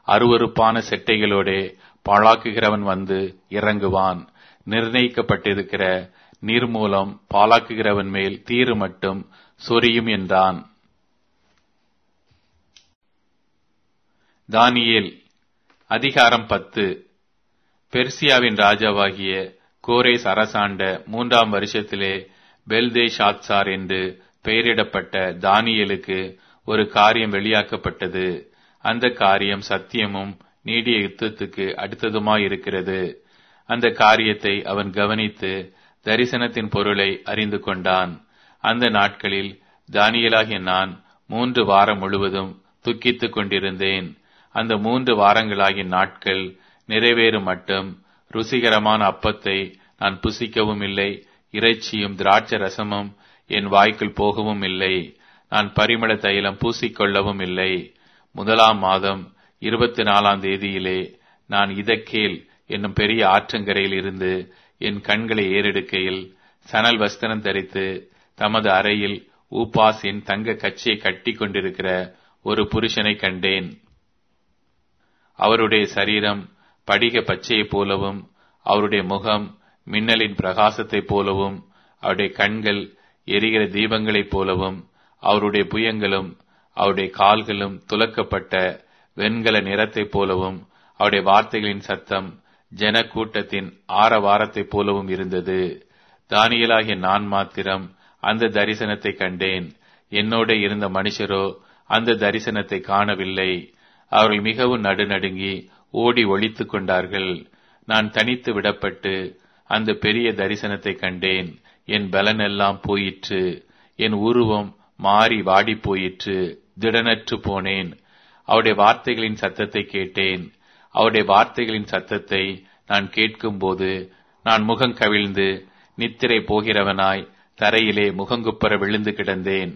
அருவருப்பான செட்டைகளோடே பாழாக்குகிறவன் வந்து இறங்குவான் நிர்ணயிக்கப்பட்டிருக்கிற நீர்மூலம் பாலாக்குகிறவன் மேல் தீரு மட்டும் சொரியும் என்றான் தானியேல் அதிகாரம் பத்து பெர்சியாவின் ராஜாவாகிய கோரேஸ் அரசாண்ட மூன்றாம் வருஷத்திலே பெல்தே ஷாத்சார் என்று பெயரிடப்பட்ட தானியலுக்கு ஒரு காரியம் வெளியாக்கப்பட்டது அந்த காரியம் சத்தியமும் நீடிய யுத்தத்துக்கு அடுத்ததுமாயிருக்கிறது அந்த காரியத்தை அவன் கவனித்து தரிசனத்தின் பொருளை அறிந்து கொண்டான் அந்த நாட்களில் தானியலாகிய நான் மூன்று வாரம் முழுவதும் துக்கித்துக் கொண்டிருந்தேன் அந்த மூன்று வாரங்களாகிய நாட்கள் நிறைவேறும் மட்டும் ருசிகரமான அப்பத்தை நான் புசிக்கவும் இல்லை இறைச்சியும் திராட்சை ரசமும் என் வாய்க்குள் போகவும் இல்லை நான் பரிமள தைலம் பூசிக்கொள்ளவும் இல்லை முதலாம் மாதம் இருபத்தி நாலாம் தேதியிலே நான் இதக்கேல் என்னும் பெரிய ஆற்றங்கரையில் இருந்து என் கண்களை ஏறெடுக்கையில் சணல் வஸ்திரம் தரித்து தமது அறையில் ஊபாஸின் தங்க கச்சியை கட்டி கொண்டிருக்கிற ஒரு புருஷனை கண்டேன் அவருடைய சரீரம் படிக பச்சையைப் போலவும் அவருடைய முகம் மின்னலின் பிரகாசத்தைப் போலவும் அவருடைய கண்கள் எரிகிற தீபங்களைப் போலவும் அவருடைய புயங்களும் அவருடைய கால்களும் துலக்கப்பட்ட வெண்கல நிறத்தைப் போலவும் அவருடைய வார்த்தைகளின் சத்தம் ஜன கூட்டத்தின் ஆரவாரத்தைப் போலவும் இருந்தது தானியலாகிய நான் மாத்திரம் அந்த தரிசனத்தை கண்டேன் என்னோட இருந்த மனுஷரோ அந்த தரிசனத்தை காணவில்லை அவர்கள் மிகவும் நடுநடுங்கி ஓடி ஒழித்துக் கொண்டார்கள் நான் தனித்து விடப்பட்டு அந்த பெரிய தரிசனத்தை கண்டேன் என் பலனெல்லாம் போயிற்று என் உருவம் மாறி வாடி போயிற்று திடனற்று போனேன் அவருடைய வார்த்தைகளின் சத்தத்தை கேட்டேன் அவருடைய வார்த்தைகளின் சத்தத்தை நான் கேட்கும்போது நான் முகம் கவிழ்ந்து நித்திரை போகிறவனாய் தரையிலே முகங்குப்பர விழுந்து கிடந்தேன்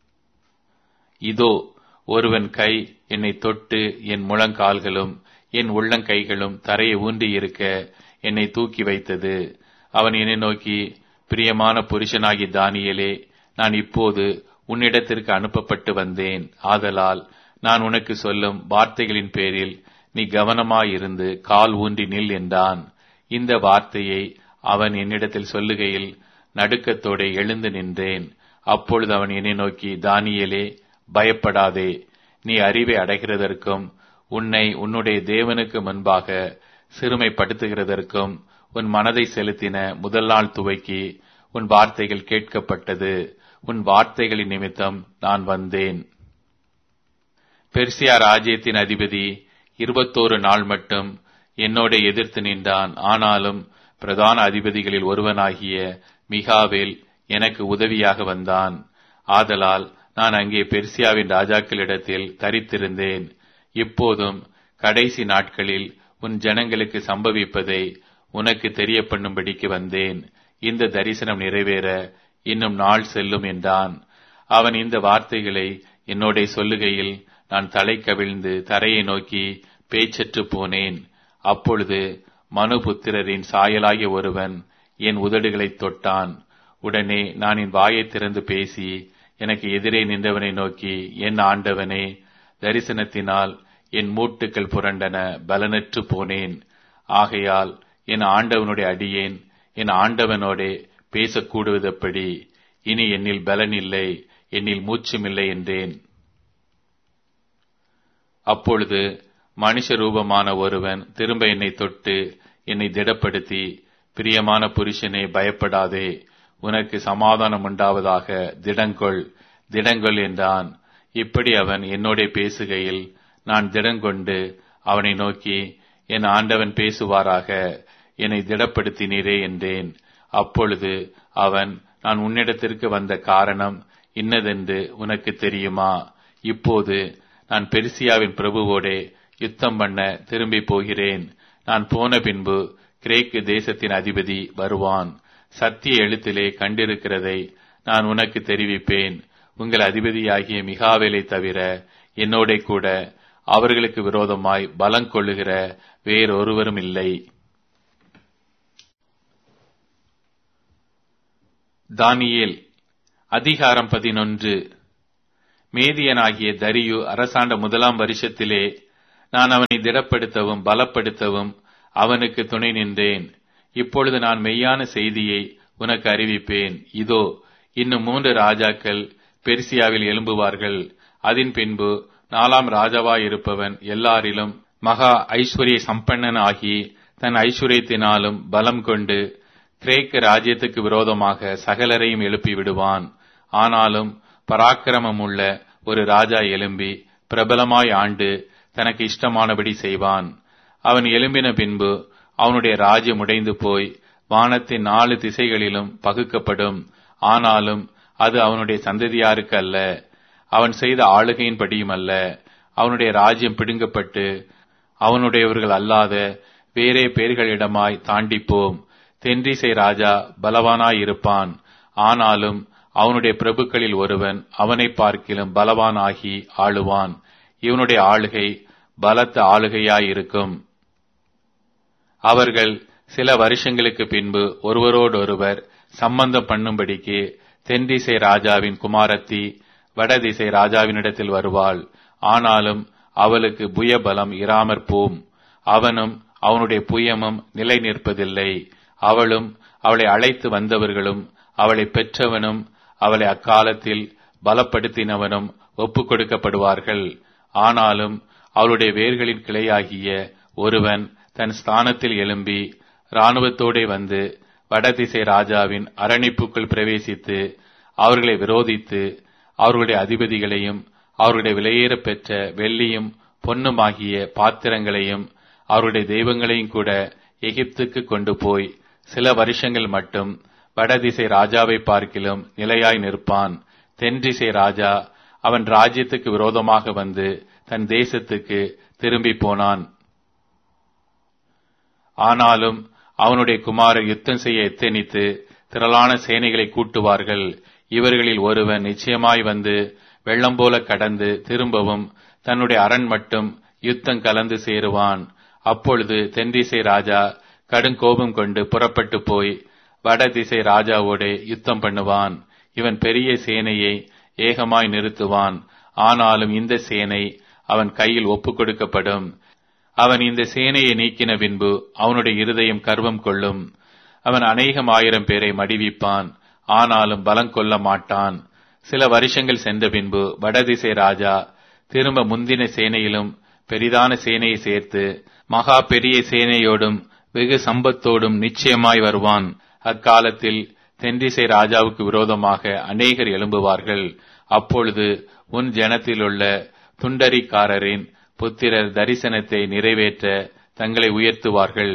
இதோ ஒருவன் கை என்னை தொட்டு என் முழங்கால்களும் என் உள்ளங்கைகளும் தரையை ஊன்றி இருக்க என்னை தூக்கி வைத்தது அவன் என்னை நோக்கி பிரியமான புருஷனாகி தானியலே நான் இப்போது உன்னிடத்திற்கு அனுப்பப்பட்டு வந்தேன் ஆதலால் நான் உனக்கு சொல்லும் வார்த்தைகளின் பேரில் நீ கவனமாயிருந்து கால் ஊன்றி நில் என்றான் இந்த வார்த்தையை அவன் என்னிடத்தில் சொல்லுகையில் நடுக்கத்தோടെ எழுந்து நின்றேன் அப்பொழுது அவன் என்னை நோக்கி தானியலே பயப்படாதே நீ அறிவை அடைகிறதற்கும் உன்னை உன்னுடைய தேவனுக்கு முன்பாக சிறுமைப்படுத்துகிறதற்கும் உன் மனதை செலுத்தின முதல் நாள் துவக்கி உன் வார்த்தைகள் கேட்கப்பட்டது உன் வார்த்தைகளின் நிமித்தம் நான் வந்தேன் பெர்சியா ராஜ்யத்தின் அதிபதி இருபத்தோரு நாள் மட்டும் என்னோட எதிர்த்து நின்றான் ஆனாலும் பிரதான அதிபதிகளில் ஒருவனாகிய மிகாவேல் எனக்கு உதவியாக வந்தான் ஆதலால் நான் அங்கே பெர்சியாவின் ராஜாக்களிடத்தில் தரித்திருந்தேன் இப்போதும் கடைசி நாட்களில் உன் ஜனங்களுக்கு சம்பவிப்பதை உனக்கு தெரிய பண்ணும்படிக்கு வந்தேன் இந்த தரிசனம் நிறைவேற இன்னும் நாள் செல்லும் என்றான் அவன் இந்த வார்த்தைகளை என்னோட சொல்லுகையில் நான் தலை கவிழ்ந்து தரையை நோக்கி பேச்சற்று போனேன் அப்பொழுது மனுபுத்திரரின் சாயலாகிய ஒருவன் என் உதடுகளைத் தொட்டான் உடனே நான் என் வாயை திறந்து பேசி எனக்கு எதிரே நின்றவனை நோக்கி என் ஆண்டவனே தரிசனத்தினால் என் மூட்டுக்கள் புரண்டன பலனற்று போனேன் ஆகையால் என் ஆண்டவனுடைய அடியேன் என் ஆண்டவனோடே பேசக்கூடுவதப்படி இனி என்னில் பலன் இல்லை என்னில் மூச்சுமில்லை என்றேன் அப்பொழுது மனுஷ ரூபமான ஒருவன் திரும்ப என்னை தொட்டு என்னை திடப்படுத்தி பிரியமான புருஷனே பயப்படாதே உனக்கு சமாதானம் உண்டாவதாக திடங்கொள் திடங்கொள் என்றான் இப்படி அவன் என்னோட பேசுகையில் நான் திடங்கொண்டு அவனை நோக்கி என் ஆண்டவன் பேசுவாராக என்னை திடப்படுத்தினீரே என்றேன் அப்பொழுது அவன் நான் உன்னிடத்திற்கு வந்த காரணம் இன்னதென்று உனக்கு தெரியுமா இப்போது நான் பெருசியாவின் பிரபுவோடே யுத்தம் பண்ண திரும்பி போகிறேன் நான் போன பின்பு கிரேக்கு தேசத்தின் அதிபதி வருவான் சத்திய எழுத்திலே கண்டிருக்கிறதை நான் உனக்கு தெரிவிப்பேன் உங்கள் அதிபதியாகிய மிகாவேலை தவிர என்னோட கூட அவர்களுக்கு விரோதமாய் பலம் கொள்ளுகிற வேறொருவரும் இல்லை தானியேல் அதிகாரம் பதினொன்று மேதியனாகிய தரியு அரசாண்ட முதலாம் வருஷத்திலே நான் அவனை திடப்படுத்தவும் பலப்படுத்தவும் அவனுக்கு துணை நின்றேன் இப்பொழுது நான் மெய்யான செய்தியை உனக்கு அறிவிப்பேன் இதோ இன்னும் மூன்று ராஜாக்கள் பெர்சியாவில் எழும்புவார்கள் அதன் பின்பு நாலாம் ராஜாவாயிருப்பவன் எல்லாரிலும் மகா ஐஸ்வர்ய சம்பன்னன் ஆகி தன் ஐஸ்வர்யத்தினாலும் பலம் கொண்டு கிரேக்க ராஜ்யத்துக்கு விரோதமாக சகலரையும் எழுப்பி விடுவான் ஆனாலும் பராக்கிரமம் உள்ள ஒரு ராஜா எழும்பி பிரபலமாய் ஆண்டு தனக்கு இஷ்டமானபடி செய்வான் அவன் எழும்பின பின்பு அவனுடைய ராஜ்யம் உடைந்து போய் வானத்தின் நாலு திசைகளிலும் பகுக்கப்படும் ஆனாலும் அது அவனுடைய சந்ததியாருக்கு அல்ல அவன் செய்த ஆளுகையின்படியும் அல்ல அவனுடைய ராஜ்யம் பிடுங்கப்பட்டு அவனுடையவர்கள் அல்லாத வேறே பேர்களிடமாய் தாண்டிப்போம் தென்றிசை ராஜா பலவானாயிருப்பான் ஆனாலும் அவனுடைய பிரபுக்களில் ஒருவன் அவனை பார்க்கிலும் பலவானாகி ஆளுவான் இவனுடைய ஆளுகை பலத்த ஆளுகையாயிருக்கும் அவர்கள் சில வருஷங்களுக்கு பின்பு ஒருவரோடொருவர் சம்பந்தம் பண்ணும்படிக்கு தென்திசை ராஜாவின் குமாரத்தி வடதிசை ராஜாவினிடத்தில் வருவாள் ஆனாலும் அவளுக்கு புயபலம் இராமற் போம் அவனும் அவனுடைய புயமும் நிலை நிற்பதில்லை அவளும் அவளை அழைத்து வந்தவர்களும் அவளை பெற்றவனும் அவளை அக்காலத்தில் பலப்படுத்தினவனும் ஒப்புக் கொடுக்கப்படுவார்கள் ஆனாலும் அவளுடைய வேர்களின் கிளையாகிய ஒருவன் தன் ஸ்தானத்தில் எழும்பி இராணுவத்தோடே வந்து வடதிசை ராஜாவின் அரணிப்புக்குள் பிரவேசித்து அவர்களை விரோதித்து அவர்களுடைய அதிபதிகளையும் அவர்களுடைய விலையேற பெற்ற வெள்ளியும் பொன்னுமாகிய பாத்திரங்களையும் அவருடைய தெய்வங்களையும் கூட எகிப்துக்கு கொண்டு போய் சில வருஷங்கள் மட்டும் வடதிசை ராஜாவை பார்க்கிலும் நிலையாய் நிற்பான் தென்திசை ராஜா அவன் ராஜ்யத்துக்கு விரோதமாக வந்து தன் தேசத்துக்கு திரும்பி போனான் ஆனாலும் அவனுடைய குமாரர் யுத்தம் செய்ய எத்தனித்து திரளான சேனைகளை கூட்டுவார்கள் இவர்களில் ஒருவன் நிச்சயமாய் வந்து வெள்ளம் போல கடந்து திரும்பவும் தன்னுடைய அரண் மட்டும் யுத்தம் கலந்து சேருவான் அப்பொழுது தென்திசை ராஜா கடுங்கோபம் கொண்டு புறப்பட்டு போய் வடதிசை ராஜாவோடே யுத்தம் பண்ணுவான் இவன் பெரிய சேனையை ஏகமாய் நிறுத்துவான் ஆனாலும் இந்த சேனை அவன் கையில் ஒப்புக் கொடுக்கப்படும் அவன் இந்த சேனையை நீக்கின பின்பு அவனுடைய இருதயம் கர்வம் கொள்ளும் அவன் அநேகம் ஆயிரம் பேரை மடிவிப்பான் ஆனாலும் பலம் கொள்ள மாட்டான் சில வருஷங்கள் சென்ற பின்பு வடதிசை ராஜா திரும்ப முந்தின சேனையிலும் பெரிதான சேனையை சேர்த்து மகா பெரிய சேனையோடும் வெகு சம்பத்தோடும் நிச்சயமாய் வருவான் அக்காலத்தில் தென்திசை ராஜாவுக்கு விரோதமாக அநேகர் எழும்புவார்கள் அப்பொழுது உன் ஜனத்திலுள்ள துண்டரிக்காரரின் புத்திரர் தரிசனத்தை நிறைவேற்ற தங்களை உயர்த்துவார்கள்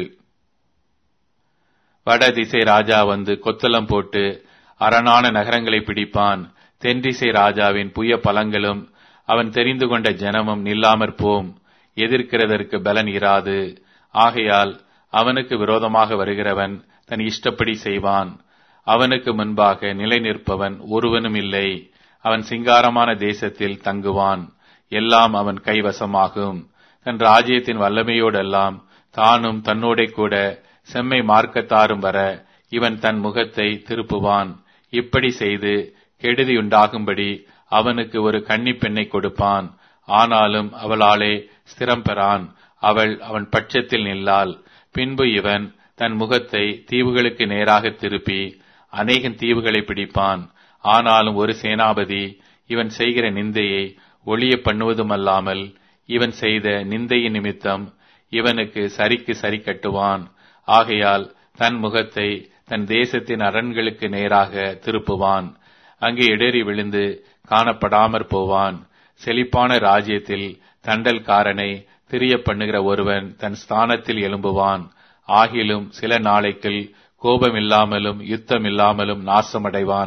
வடதிசை ராஜா வந்து கொத்தளம் போட்டு அரணான நகரங்களை பிடிப்பான் தென்திசை ராஜாவின் புய பலங்களும் அவன் தெரிந்து கொண்ட ஜனமும் நில்லாமற் போம் எதிர்க்கிறதற்கு பலன் இராது ஆகையால் அவனுக்கு விரோதமாக வருகிறவன் தன் இஷ்டப்படி செய்வான் அவனுக்கு முன்பாக நிலை நிற்பவன் ஒருவனும் இல்லை அவன் சிங்காரமான தேசத்தில் தங்குவான் எல்லாம் அவன் கைவசமாகும் தன் ராஜ்யத்தின் வல்லமையோடெல்லாம் தானும் தன்னோடே கூட செம்மை மார்க்கத்தாரும் வர இவன் தன் முகத்தை திருப்புவான் இப்படி செய்து கெடுதியுண்டாகும்படி அவனுக்கு ஒரு கன்னி பெண்ணை கொடுப்பான் ஆனாலும் அவளாலே ஸ்திரம் பெறான் அவள் அவன் பட்சத்தில் நில்லாள் பின்பு இவன் தன் முகத்தை தீவுகளுக்கு நேராக திருப்பி அநேகம் தீவுகளை பிடிப்பான் ஆனாலும் ஒரு சேனாபதி இவன் செய்கிற நிந்தையை ஒளிய பண்ணுவதுமல்லாமல் இவன் செய்த நிந்தையின் நிமித்தம் இவனுக்கு சரிக்கு சரி கட்டுவான் ஆகையால் தன் முகத்தை தன் தேசத்தின் அரண்களுக்கு நேராக திருப்புவான் அங்கே இடறி விழுந்து காணப்படாமற் போவான் செழிப்பான ராஜ்யத்தில் தண்டல்காரனை திரிய பண்ணுகிற ஒருவன் தன் ஸ்தானத்தில் எழும்புவான் ஆகிலும் சில நாளைக்குள் கோபமில்லாமலும் யுத்தமில்லாமலும் நாசமடைவான்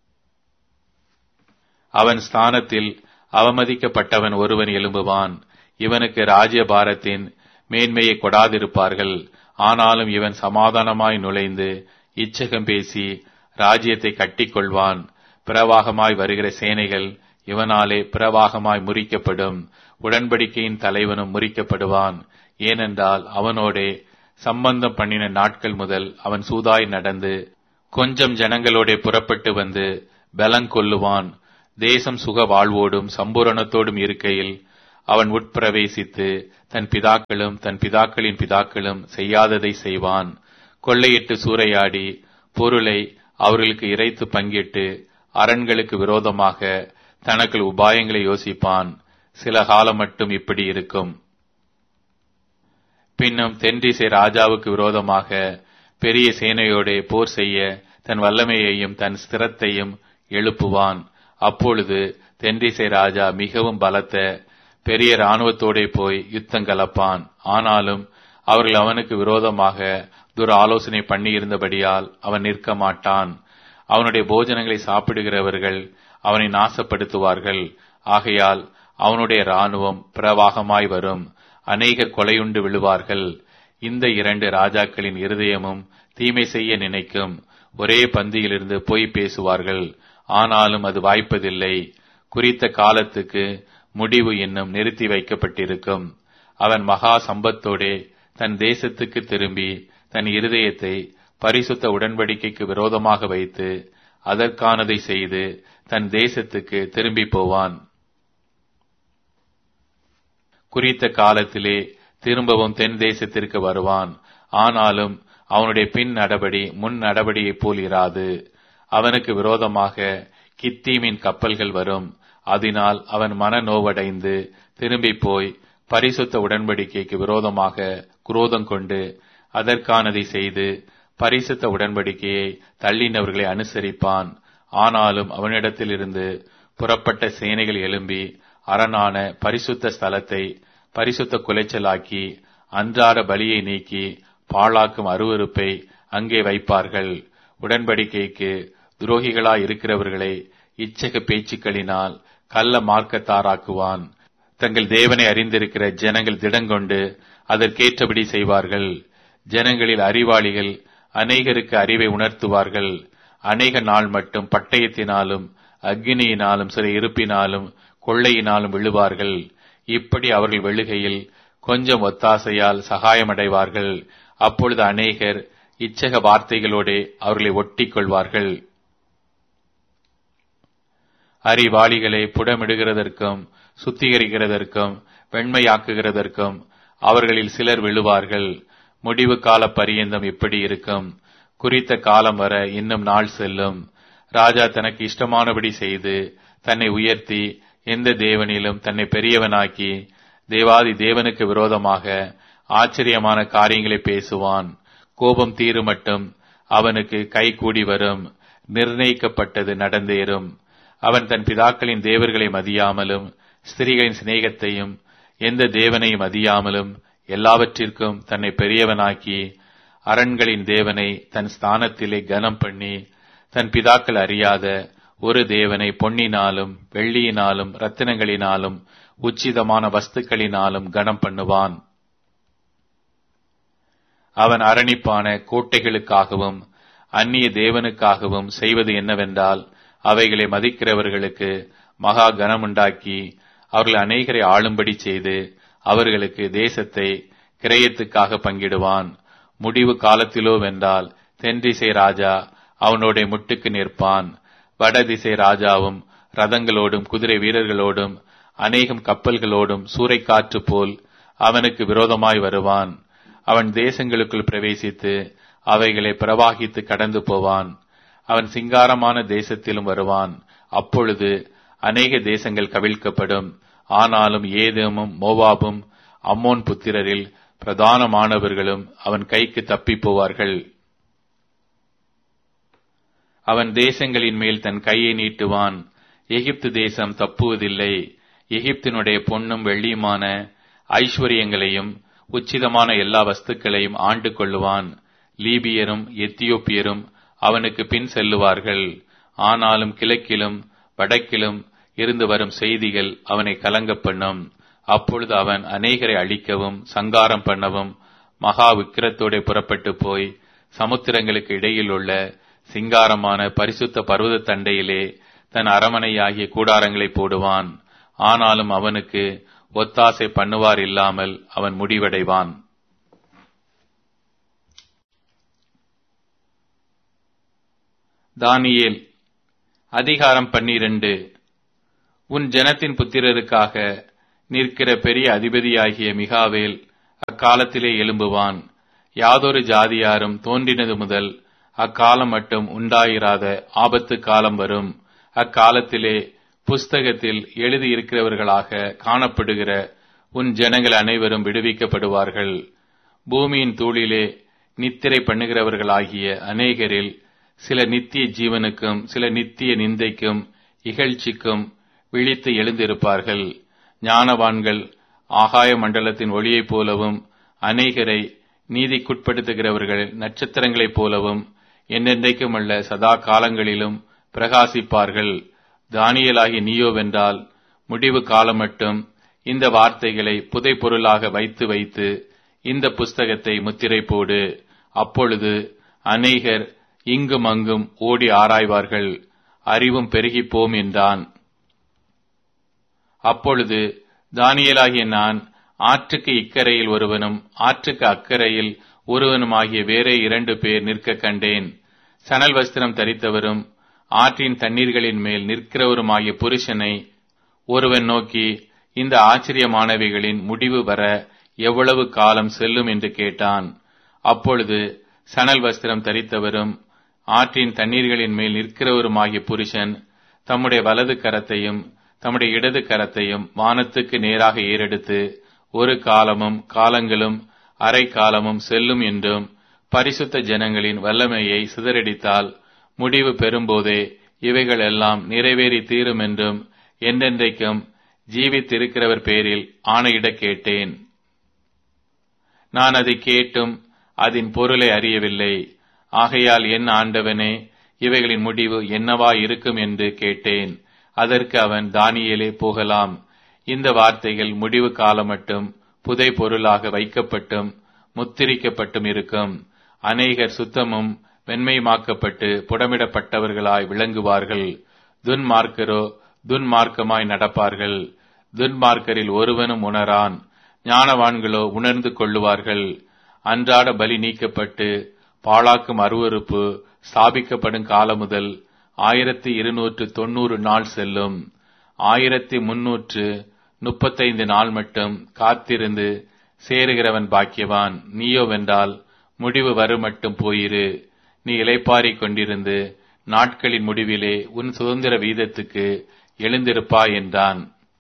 அவன் ஸ்தானத்தில் அவமதிக்கப்பட்டவன் ஒருவன் எழும்புவான் இவனுக்கு ராஜ்யபாரத்தின் மேன்மையை கொடாதிருப்பார்கள் ஆனாலும் இவன் சமாதானமாய் நுழைந்து இச்சகம் பேசி ராஜ்யத்தை கட்டிக்கொள்வான் பிரவாகமாய் வருகிற சேனைகள் இவனாலே பிரவாகமாய் முறிக்கப்படும் உடன்படிக்கையின் தலைவனும் முறிக்கப்படுவான் ஏனென்றால் அவனோடே சம்பந்தம் பண்ணின நாட்கள் முதல் அவன் சூதாய் நடந்து கொஞ்சம் ஜனங்களோடே புறப்பட்டு வந்து பலங்கொள்ளுவான் தேசம் சுக வாழ்வோடும் சம்பூரணத்தோடும் இருக்கையில் அவன் உட்பிரவேசித்து தன் பிதாக்களும் தன் பிதாக்களின் பிதாக்களும் செய்யாததை செய்வான் கொள்ளையிட்டு சூறையாடி பொருளை அவர்களுக்கு இறைத்து பங்கிட்டு அரண்களுக்கு விரோதமாக தனக்குள் உபாயங்களை யோசிப்பான் சில காலம் மட்டும் இப்படி இருக்கும் பின்னும் தென்றிசை ராஜாவுக்கு விரோதமாக பெரிய சேனையோடே போர் செய்ய தன் வல்லமையையும் தன் ஸ்திரத்தையும் எழுப்புவான் அப்பொழுது தென்றிசை ராஜா மிகவும் பலத்த பெரிய இராணுவத்தோடே போய் யுத்தம் கலப்பான் ஆனாலும் அவர்கள் அவனுக்கு விரோதமாக துர ஆலோசனை பண்ணியிருந்தபடியால் அவன் நிற்க மாட்டான் அவனுடைய போஜனங்களை சாப்பிடுகிறவர்கள் அவனை நாசப்படுத்துவார்கள் ஆகையால் அவனுடைய இராணுவம் பிரவாகமாய் வரும் அநேகர் கொலையுண்டு விழுவார்கள் இந்த இரண்டு ராஜாக்களின் இருதயமும் தீமை செய்ய நினைக்கும் ஒரே பந்தியிலிருந்து பொய் பேசுவார்கள் ஆனாலும் அது வாய்ப்பதில்லை குறித்த காலத்துக்கு முடிவு என்னும் நிறுத்தி வைக்கப்பட்டிருக்கும் அவன் மகா சம்பத்தோடே தன் தேசத்துக்கு திரும்பி தன் இருதயத்தை பரிசுத்த உடன்படிக்கைக்கு விரோதமாக வைத்து அதற்கானதை செய்து தன் தேசத்துக்கு திரும்பி போவான் குறித்த காலத்திலே திரும்பவும் தென் தேசத்திற்கு வருவான் ஆனாலும் அவனுடைய பின் நடபடி முன் நடபடியைப் போல் இராது அவனுக்கு விரோதமாக கித்தீமின் கப்பல்கள் வரும் அதனால் அவன் மன நோவடைந்து திரும்பி போய் பரிசுத்த உடன்படிக்கைக்கு விரோதமாக குரோதம் கொண்டு அதற்கானதை செய்து பரிசுத்த உடன்படிக்கையை தள்ளினவர்களை அனுசரிப்பான் ஆனாலும் அவனிடத்திலிருந்து புறப்பட்ட சேனைகள் எழும்பி அரணான பரிசுத்த ஸ்தலத்தை பரிசுத்த குலைச்சலாக்கி அன்றாட பலியை நீக்கி பாழாக்கும் அருவருப்பை அங்கே வைப்பார்கள் உடன்படிக்கைக்கு துரோகிகளாய் இருக்கிறவர்களை இச்சக பேச்சுக்களினால் கள்ள மார்க்கத்தாராக்குவான் தங்கள் தேவனை அறிந்திருக்கிற ஜனங்கள் திடங்கொண்டு அதற்கேற்றபடி செய்வார்கள் ஜனங்களில் அறிவாளிகள் அநேகருக்கு அறிவை உணர்த்துவார்கள் அநேக நாள் மட்டும் பட்டயத்தினாலும் அக்னியினாலும் சில இருப்பினாலும் கொள்ளையினாலும் விழுவார்கள் இப்படி அவர்கள் வெளுகையில் கொஞ்சம் ஒத்தாசையால் சகாயமடைவார்கள் அப்பொழுது அநேகர் இச்சக வார்த்தைகளோடே அவர்களை ஒட்டிக் கொள்வார்கள் அறிவாளிகளை புடமிடுகிறதற்கும் சுத்திகரிக்கிறதற்கும் வெண்மையாக்குகிறதற்கும் அவர்களில் சிலர் விழுவார்கள் முடிவு கால பரியந்தம் இப்படி இருக்கும் குறித்த காலம் வர இன்னும் நாள் செல்லும் ராஜா தனக்கு இஷ்டமானபடி செய்து தன்னை உயர்த்தி எந்த தேவனிலும் தன்னை பெரியவனாக்கி தேவாதி தேவனுக்கு விரோதமாக ஆச்சரியமான காரியங்களை பேசுவான் கோபம் தீரு மட்டும் அவனுக்கு கை கூடி வரும் நிர்ணயிக்கப்பட்டது நடந்தேறும் அவன் தன் பிதாக்களின் தேவர்களை மதியாமலும் ஸ்திரீகளின் சிநேகத்தையும் எந்த தேவனையும் மதியாமலும் எல்லாவற்றிற்கும் தன்னை பெரியவனாக்கி அரண்களின் தேவனை தன் ஸ்தானத்திலே கனம் பண்ணி தன் பிதாக்கள் அறியாத ஒரு தேவனை பொன்னினாலும் வெள்ளியினாலும் ரத்தினங்களினாலும் உச்சிதமான வஸ்துக்களினாலும் கனம் பண்ணுவான் அவன் அரணிப்பான கோட்டைகளுக்காகவும் அந்நிய தேவனுக்காகவும் செய்வது என்னவென்றால் அவைகளை மதிக்கிறவர்களுக்கு மகா கனமுண்டாக்கி அவர்கள் அநேகரை ஆளும்படி செய்து அவர்களுக்கு தேசத்தை கிரயத்துக்காக பங்கிடுவான் முடிவு காலத்திலோ வென்றால் தென்திசை ராஜா அவனோட முட்டுக்கு நிற்பான் வடதிசை ராஜாவும் ரதங்களோடும் குதிரை வீரர்களோடும் அநேகம் கப்பல்களோடும் சூறைக்காற்று போல் அவனுக்கு விரோதமாய் வருவான் அவன் தேசங்களுக்குள் பிரவேசித்து அவைகளை பிரவாகித்து கடந்து போவான் அவன் சிங்காரமான தேசத்திலும் வருவான் அப்பொழுது அநேக தேசங்கள் கவிழ்க்கப்படும் ஆனாலும் ஏதேமும் மோவாபும் அம்மோன் புத்திரரில் பிரதானமானவர்களும் அவன் கைக்கு தப்பி போவார்கள் அவன் தேசங்களின் மேல் தன் கையை நீட்டுவான் எகிப்து தேசம் தப்புவதில்லை எகிப்தினுடைய பொன்னும் வெள்ளியுமான ஐஸ்வர்யங்களையும் உச்சிதமான எல்லா வஸ்துக்களையும் ஆண்டு கொள்ளுவான் லீபியரும் எத்தியோப்பியரும் அவனுக்கு பின் செல்லுவார்கள் ஆனாலும் கிழக்கிலும் வடக்கிலும் இருந்து வரும் செய்திகள் அவனை கலங்க பண்ணும் அப்பொழுது அவன் அநேகரை அழிக்கவும் சங்காரம் பண்ணவும் மகா விக்கிரத்தோட புறப்பட்டு போய் சமுத்திரங்களுக்கு இடையில் உள்ள சிங்காரமான பரிசுத்த பர்வத தண்டையிலே தன் அரமனையாகிய கூடாரங்களை போடுவான் ஆனாலும் அவனுக்கு ஒத்தாசை பண்ணுவார் இல்லாமல் அவன் முடிவடைவான் தானியேல் அதிகாரம் பன்னிரண்டு உன் ஜனத்தின் புத்திரருக்காக நிற்கிற பெரிய அதிபதியாகிய மிகாவேல் அக்காலத்திலே எழும்புவான் யாதொரு ஜாதியாரும் தோன்றினது முதல் அக்காலம் மட்டும் உண்டாயிராத ஆபத்து காலம் வரும் அக்காலத்திலே புஸ்தகத்தில் எழுதியிருக்கிறவர்களாக காணப்படுகிற உன் ஜனங்கள் அனைவரும் விடுவிக்கப்படுவார்கள் பூமியின் தூளிலே நித்திரை பண்ணுகிறவர்களாகிய அநேகரில் சில நித்திய ஜீவனுக்கும் சில நித்திய நிந்தைக்கும் இகழ்ச்சிக்கும் விழித்து எழுந்திருப்பார்கள் ஞானவான்கள் ஆகாய மண்டலத்தின் ஒளியைப் போலவும் அநேகரை நீதிக்குட்படுத்துகிறவர்கள் நட்சத்திரங்களைப் போலவும் என்னென்றைக்கும் அல்ல சதா காலங்களிலும் பிரகாசிப்பார்கள் தானியலாகி நீயோவென்றால் முடிவு காலம் மட்டும் இந்த வார்த்தைகளை புதை பொருளாக வைத்து வைத்து இந்த புஸ்தகத்தை முத்திரை போடு அப்பொழுது அநேகர் இங்கும் அங்கும் ஓடி ஆராய்வார்கள் அறிவும் பெருகிப்போம் என்றான் அப்பொழுது தானியலாகிய நான் ஆற்றுக்கு இக்கரையில் ஒருவனும் ஆற்றுக்கு அக்கரையில் ஒருவனுமாகிய வேறே இரண்டு பேர் நிற்க கண்டேன் சணல் வஸ்திரம் தரித்தவரும் ஆற்றின் தண்ணீர்களின் மேல் நிற்கிறவருமாகிய புருஷனை ஒருவன் நோக்கி இந்த ஆச்சரியமானவைகளின் முடிவு வர எவ்வளவு காலம் செல்லும் என்று கேட்டான் அப்பொழுது சணல் வஸ்திரம் தரித்தவரும் ஆற்றின் தண்ணீர்களின் மேல் நிற்கிறவருமாகிய புருஷன் தம்முடைய வலது கரத்தையும் தம்முடைய இடது கரத்தையும் வானத்துக்கு நேராக ஏறெடுத்து ஒரு காலமும் காலங்களும் அரை காலமும் செல்லும் என்றும் பரிசுத்த ஜனங்களின் வல்லமையை சிதறடித்தால் முடிவு பெறும்போதே இவைகள் எல்லாம் நிறைவேறி தீரும் என்றும் என்றென்றைக்கும் ஜீவித்திருக்கிறவர் பேரில் ஆணையிட கேட்டேன் நான் அதை கேட்டும் அதன் பொருளை அறியவில்லை ஆகையால் என் ஆண்டவனே இவைகளின் முடிவு என்னவா இருக்கும் என்று கேட்டேன் அதற்கு அவன் தானியேலே போகலாம் இந்த வார்த்தைகள் முடிவு காலம் மட்டும் புதை பொருளாக வைக்கப்பட்டும் முத்திரிக்கப்பட்டும் இருக்கும் அநேகர் சுத்தமும் வெண்மையுமாக்கப்பட்டு புடமிடப்பட்டவர்களாய் விளங்குவார்கள் துன்மார்க்கரோ துன்மார்க்கமாய் நடப்பார்கள் துன்மார்க்கரில் ஒருவனும் உணரான் ஞானவான்களோ உணர்ந்து கொள்ளுவார்கள் அன்றாட பலி நீக்கப்பட்டு பாழாக்கும் அருவறுப்பு ஸ்தாபிக்கப்படும் காலம் முதல் ஆயிரத்தி இருநூற்று தொன்னூறு நாள் செல்லும் ஆயிரத்தி முன்னூற்று முப்பத்தைந்து நாள் மட்டும் காத்திருந்து சேருகிறவன் பாக்கியவான் நீயோவென்றால் முடிவு வரும் மட்டும் போயிரு நீ இலைப்பாரிக் கொண்டிருந்து நாட்களின் முடிவிலே உன் சுதந்திர வீதத்துக்கு எழுந்திருப்பாய் என்றான்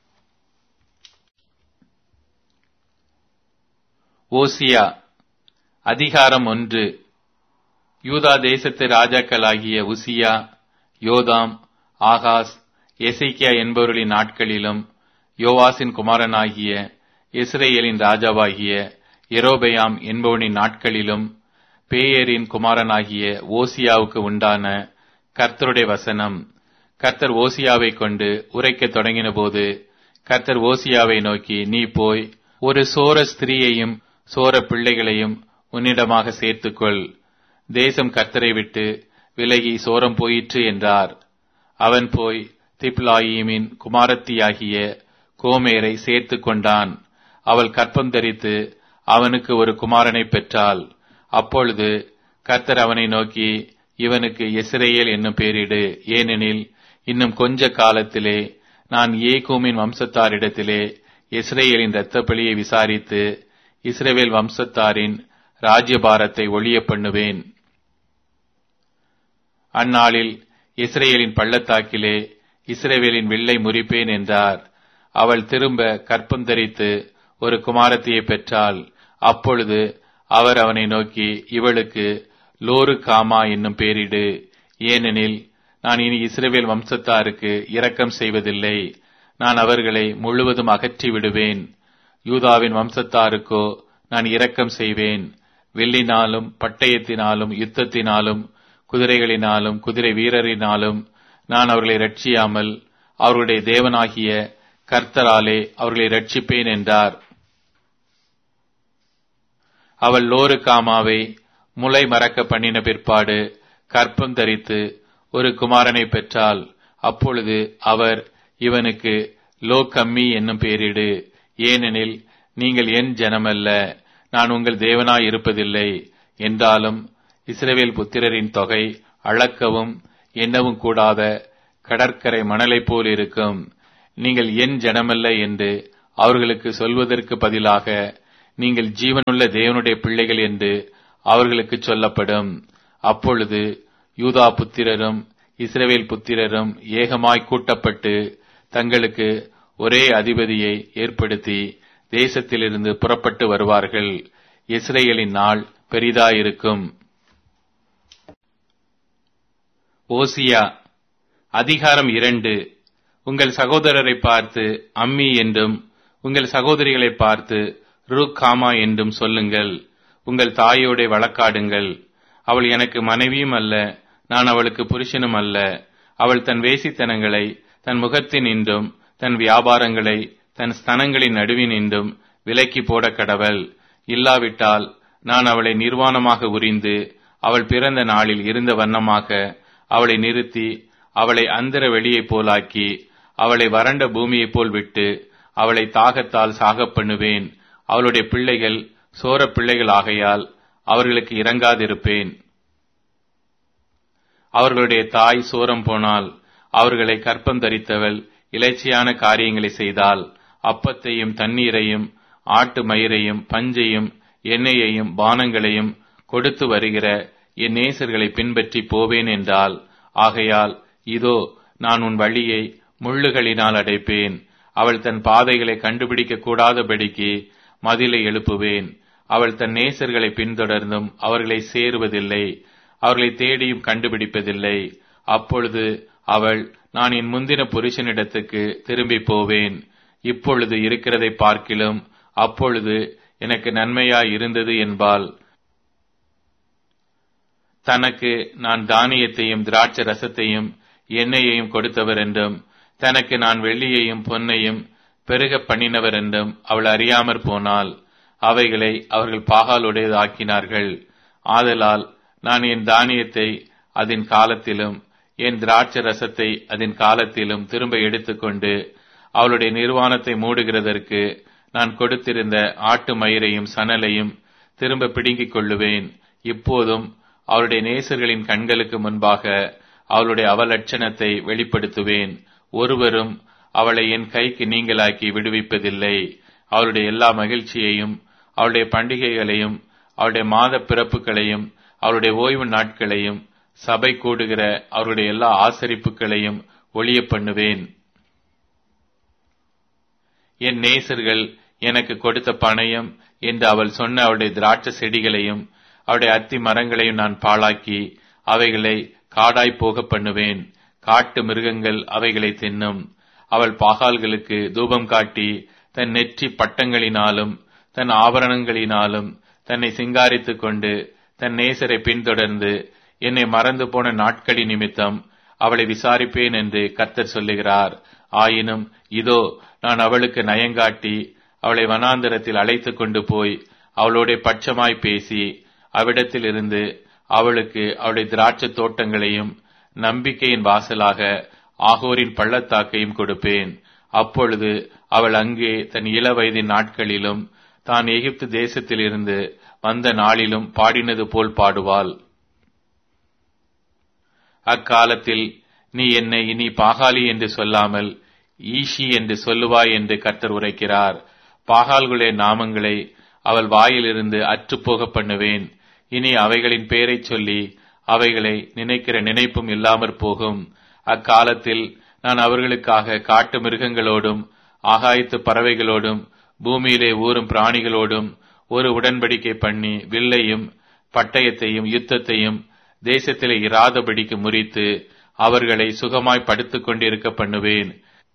ஓசியா அதிகாரம் ஒன்று யூதா தேசத்து ராஜாக்களாகிய உசியா யோதாம் ஆகாஸ் எசைக்கியா என்பவர்களின் நாட்களிலும் யோவாசின் குமாரனாகிய இஸ்ரேலின் ராஜாவாகிய எரோபயாம் என்பவனின் நாட்களிலும் பேயரின் குமாரனாகிய ஓசியாவுக்கு உண்டான கர்த்தருடைய வசனம் கர்த்தர் ஓசியாவை கொண்டு உரைக்கத் தொடங்கின போது கர்த்தர் ஓசியாவை நோக்கி நீ போய் ஒரு சோர ஸ்திரீயையும் சோர பிள்ளைகளையும் உன்னிடமாக சேர்த்துக்கொள் தேசம் கர்த்தரை விட்டு விலகி சோரம் போயிற்று என்றார் அவன் போய் திப்லாயிமின் குமாரத்தியாகிய கோமேரை சேர்த்து கொண்டான் அவள் கற்பம் தரித்து அவனுக்கு ஒரு குமாரனை பெற்றாள் அப்பொழுது கர்த்தர் அவனை நோக்கி இவனுக்கு இஸ்ரேல் என்னும் பெயரிடு ஏனெனில் இன்னும் கொஞ்ச காலத்திலே நான் ஏகூமின் வம்சத்தாரிடத்திலே இஸ்ரேலின் இரத்தப்பலியை விசாரித்து இஸ்ரேவேல் வம்சத்தாரின் ராஜ்யபாரத்தை ஒழிய பண்ணுவேன் அந்நாளில் இஸ்ரேலின் பள்ளத்தாக்கிலே இஸ்ரேவேலின் வில்லை முறிப்பேன் என்றார் அவள் திரும்ப கற்பம் தரித்து ஒரு குமாரத்தியை பெற்றாள் அப்பொழுது அவர் அவனை நோக்கி இவளுக்கு லோரு காமா என்னும் பேரிடு ஏனெனில் நான் இனி இஸ்ரேவேல் வம்சத்தாருக்கு இரக்கம் செய்வதில்லை நான் அவர்களை முழுவதும் அகற்றி விடுவேன் யூதாவின் வம்சத்தாருக்கோ நான் இரக்கம் செய்வேன் வெள்ளினாலும் பட்டயத்தினாலும் யுத்தத்தினாலும் குதிரைகளினாலும் குதிரை வீரரினாலும் நான் அவர்களை ரட்சியாமல் அவர்களுடைய தேவனாகிய கர்த்தராலே அவர்களை ரட்சிப்பேன் என்றார் அவள் லோரு காமாவை முளை மறக்க பண்ணின பிற்பாடு கற்பம் தரித்து ஒரு குமாரனை பெற்றால் அப்பொழுது அவர் இவனுக்கு லோ கம்மி என்னும் பெயரிடு ஏனெனில் நீங்கள் என் ஜனமல்ல நான் உங்கள் தேவனாய் இருப்பதில்லை என்றாலும் இஸ்ரவேல் புத்திரரின் தொகை அளக்கவும் எண்ணவும் கூடாத கடற்கரை மணலைப் போல் இருக்கும் நீங்கள் என் ஜனமல்ல என்று அவர்களுக்கு சொல்வதற்கு பதிலாக நீங்கள் ஜீவனுள்ள தேவனுடைய பிள்ளைகள் என்று அவர்களுக்கு சொல்லப்படும் அப்பொழுது யூதா புத்திரரும் இஸ்ரவேல் புத்திரரும் ஏகமாய் கூட்டப்பட்டு தங்களுக்கு ஒரே அதிபதியை ஏற்படுத்தி தேசத்திலிருந்து புறப்பட்டு வருவார்கள் இஸ்ரேலின் நாள் பெரிதாயிருக்கும் ஓசியா அதிகாரம் இரண்டு உங்கள் சகோதரரை பார்த்து அம்மி என்றும் உங்கள் சகோதரிகளை பார்த்து ரூக்காமா என்றும் சொல்லுங்கள் உங்கள் தாயோட வழக்காடுங்கள் அவள் எனக்கு மனைவியும் அல்ல நான் அவளுக்கு புருஷனும் அல்ல அவள் தன் வேசித்தனங்களை தன் முகத்தின் இன்றும் தன் வியாபாரங்களை தன் ஸ்தனங்களின் நடுவின் இன்றும் விலக்கி போட கடவள் இல்லாவிட்டால் நான் அவளை நிர்வாணமாக உரிந்து அவள் பிறந்த நாளில் இருந்த வண்ணமாக அவளை நிறுத்தி அவளை அந்தர வெளியைப் போலாக்கி அவளை வறண்ட பூமியைப் போல் விட்டு அவளை தாகத்தால் சாகப் பண்ணுவேன் அவளுடைய பிள்ளைகள் சோர பிள்ளைகள் ஆகையால் அவர்களுக்கு இறங்காதிருப்பேன் அவர்களுடைய தாய் சோரம் போனால் அவர்களை கற்பம் தரித்தவள் இலைச்சியான காரியங்களை செய்தால் அப்பத்தையும் தண்ணீரையும் ஆட்டு மயிரையும் பஞ்சையும் எண்ணெயையும் பானங்களையும் கொடுத்து வருகிற என் நேசர்களை பின்பற்றி போவேன் என்றால் ஆகையால் இதோ நான் உன் வழியை முள்ளுகளினால் அடைப்பேன் அவள் தன் பாதைகளை கண்டுபிடிக்க கூடாதபடிக்கு மதிலை எழுப்புவேன் அவள் தன் நேசர்களை பின்தொடர்ந்தும் அவர்களை சேருவதில்லை அவர்களை தேடியும் கண்டுபிடிப்பதில்லை அப்பொழுது அவள் நான் என் முந்தின புருஷனிடத்துக்கு திரும்பி போவேன் இப்பொழுது இருக்கிறதை பார்க்கிலும் அப்பொழுது எனக்கு நன்மையாய் இருந்தது என்பால் தனக்கு நான் தானியத்தையும் திராட்சை ரசத்தையும் எண்ணெயையும் கொடுத்தவர் என்றும் தனக்கு நான் வெள்ளியையும் பொன்னையும் பெருக பண்ணினவர் என்றும் அவள் அறியாமற் போனால் அவைகளை அவர்கள் பாகாலுடையதாக்கினார்கள் ஆதலால் நான் என் தானியத்தை அதன் காலத்திலும் என் திராட்சை ரசத்தை அதன் காலத்திலும் திரும்ப எடுத்துக்கொண்டு அவளுடைய நிர்வாணத்தை மூடுகிறதற்கு நான் கொடுத்திருந்த ஆட்டு மயிரையும் சணலையும் திரும்ப பிடுங்கிக் கொள்ளுவேன் இப்போதும் அவளுடைய நேசர்களின் கண்களுக்கு முன்பாக அவளுடைய அவலட்சணத்தை வெளிப்படுத்துவேன் ஒருவரும் அவளை என் கைக்கு நீங்களாக்கி விடுவிப்பதில்லை அவளுடைய எல்லா மகிழ்ச்சியையும் அவளுடைய பண்டிகைகளையும் அவளுடைய மாத பிறப்புகளையும் அவருடைய ஓய்வு நாட்களையும் சபை கூடுகிற அவருடைய எல்லா ஆசரிப்புகளையும் ஒளிய பண்ணுவேன் என் நேசர்கள் எனக்கு கொடுத்த பணயம் என்று அவள் சொன்ன அவளுடைய திராட்சை செடிகளையும் அவருடைய அத்தி மரங்களையும் நான் பாழாக்கி அவைகளை காடாய் போக பண்ணுவேன் காட்டு மிருகங்கள் அவைகளை தின்னும் அவள் பாகால்களுக்கு தூபம் காட்டி தன் நெற்றி பட்டங்களினாலும் தன் ஆபரணங்களினாலும் தன்னை சிங்காரித்துக் கொண்டு தன் நேசரை பின்தொடர்ந்து என்னை மறந்து போன நாட்களின் நிமித்தம் அவளை விசாரிப்பேன் என்று கர்த்தர் சொல்லுகிறார் ஆயினும் இதோ நான் அவளுக்கு நயங்காட்டி அவளை வனாந்தரத்தில் அழைத்துக் கொண்டு போய் அவளோட பட்சமாய் பேசி அவ்விடத்தில் இருந்து அவளுக்கு அவளுடைய திராட்சை தோட்டங்களையும் நம்பிக்கையின் வாசலாக ஆகோரின் பள்ளத்தாக்கையும் கொடுப்பேன் அப்பொழுது அவள் அங்கே தன் இள வயதின் நாட்களிலும் தான் எகிப்து தேசத்திலிருந்து வந்த நாளிலும் பாடினது போல் பாடுவாள் அக்காலத்தில் நீ என்னை இனி பாகாலி என்று சொல்லாமல் ஈஷி என்று சொல்லுவாய் என்று கர்த்தர் உரைக்கிறார் பாகால்களுடைய நாமங்களை அவள் வாயிலிருந்து அற்றுப்போக பண்ணுவேன் இனி அவைகளின் பெயரைச் சொல்லி அவைகளை நினைக்கிற நினைப்பும் இல்லாமற் போகும் அக்காலத்தில் நான் அவர்களுக்காக காட்டு மிருகங்களோடும் ஆகாயத்து பறவைகளோடும் பூமியிலே ஊறும் பிராணிகளோடும் ஒரு உடன்படிக்கை பண்ணி வில்லையும் பட்டயத்தையும் யுத்தத்தையும் தேசத்திலே இராதபடிக்கு முறித்து அவர்களை சுகமாய் படுத்துக் கொண்டிருக்க பண்ணுவேன்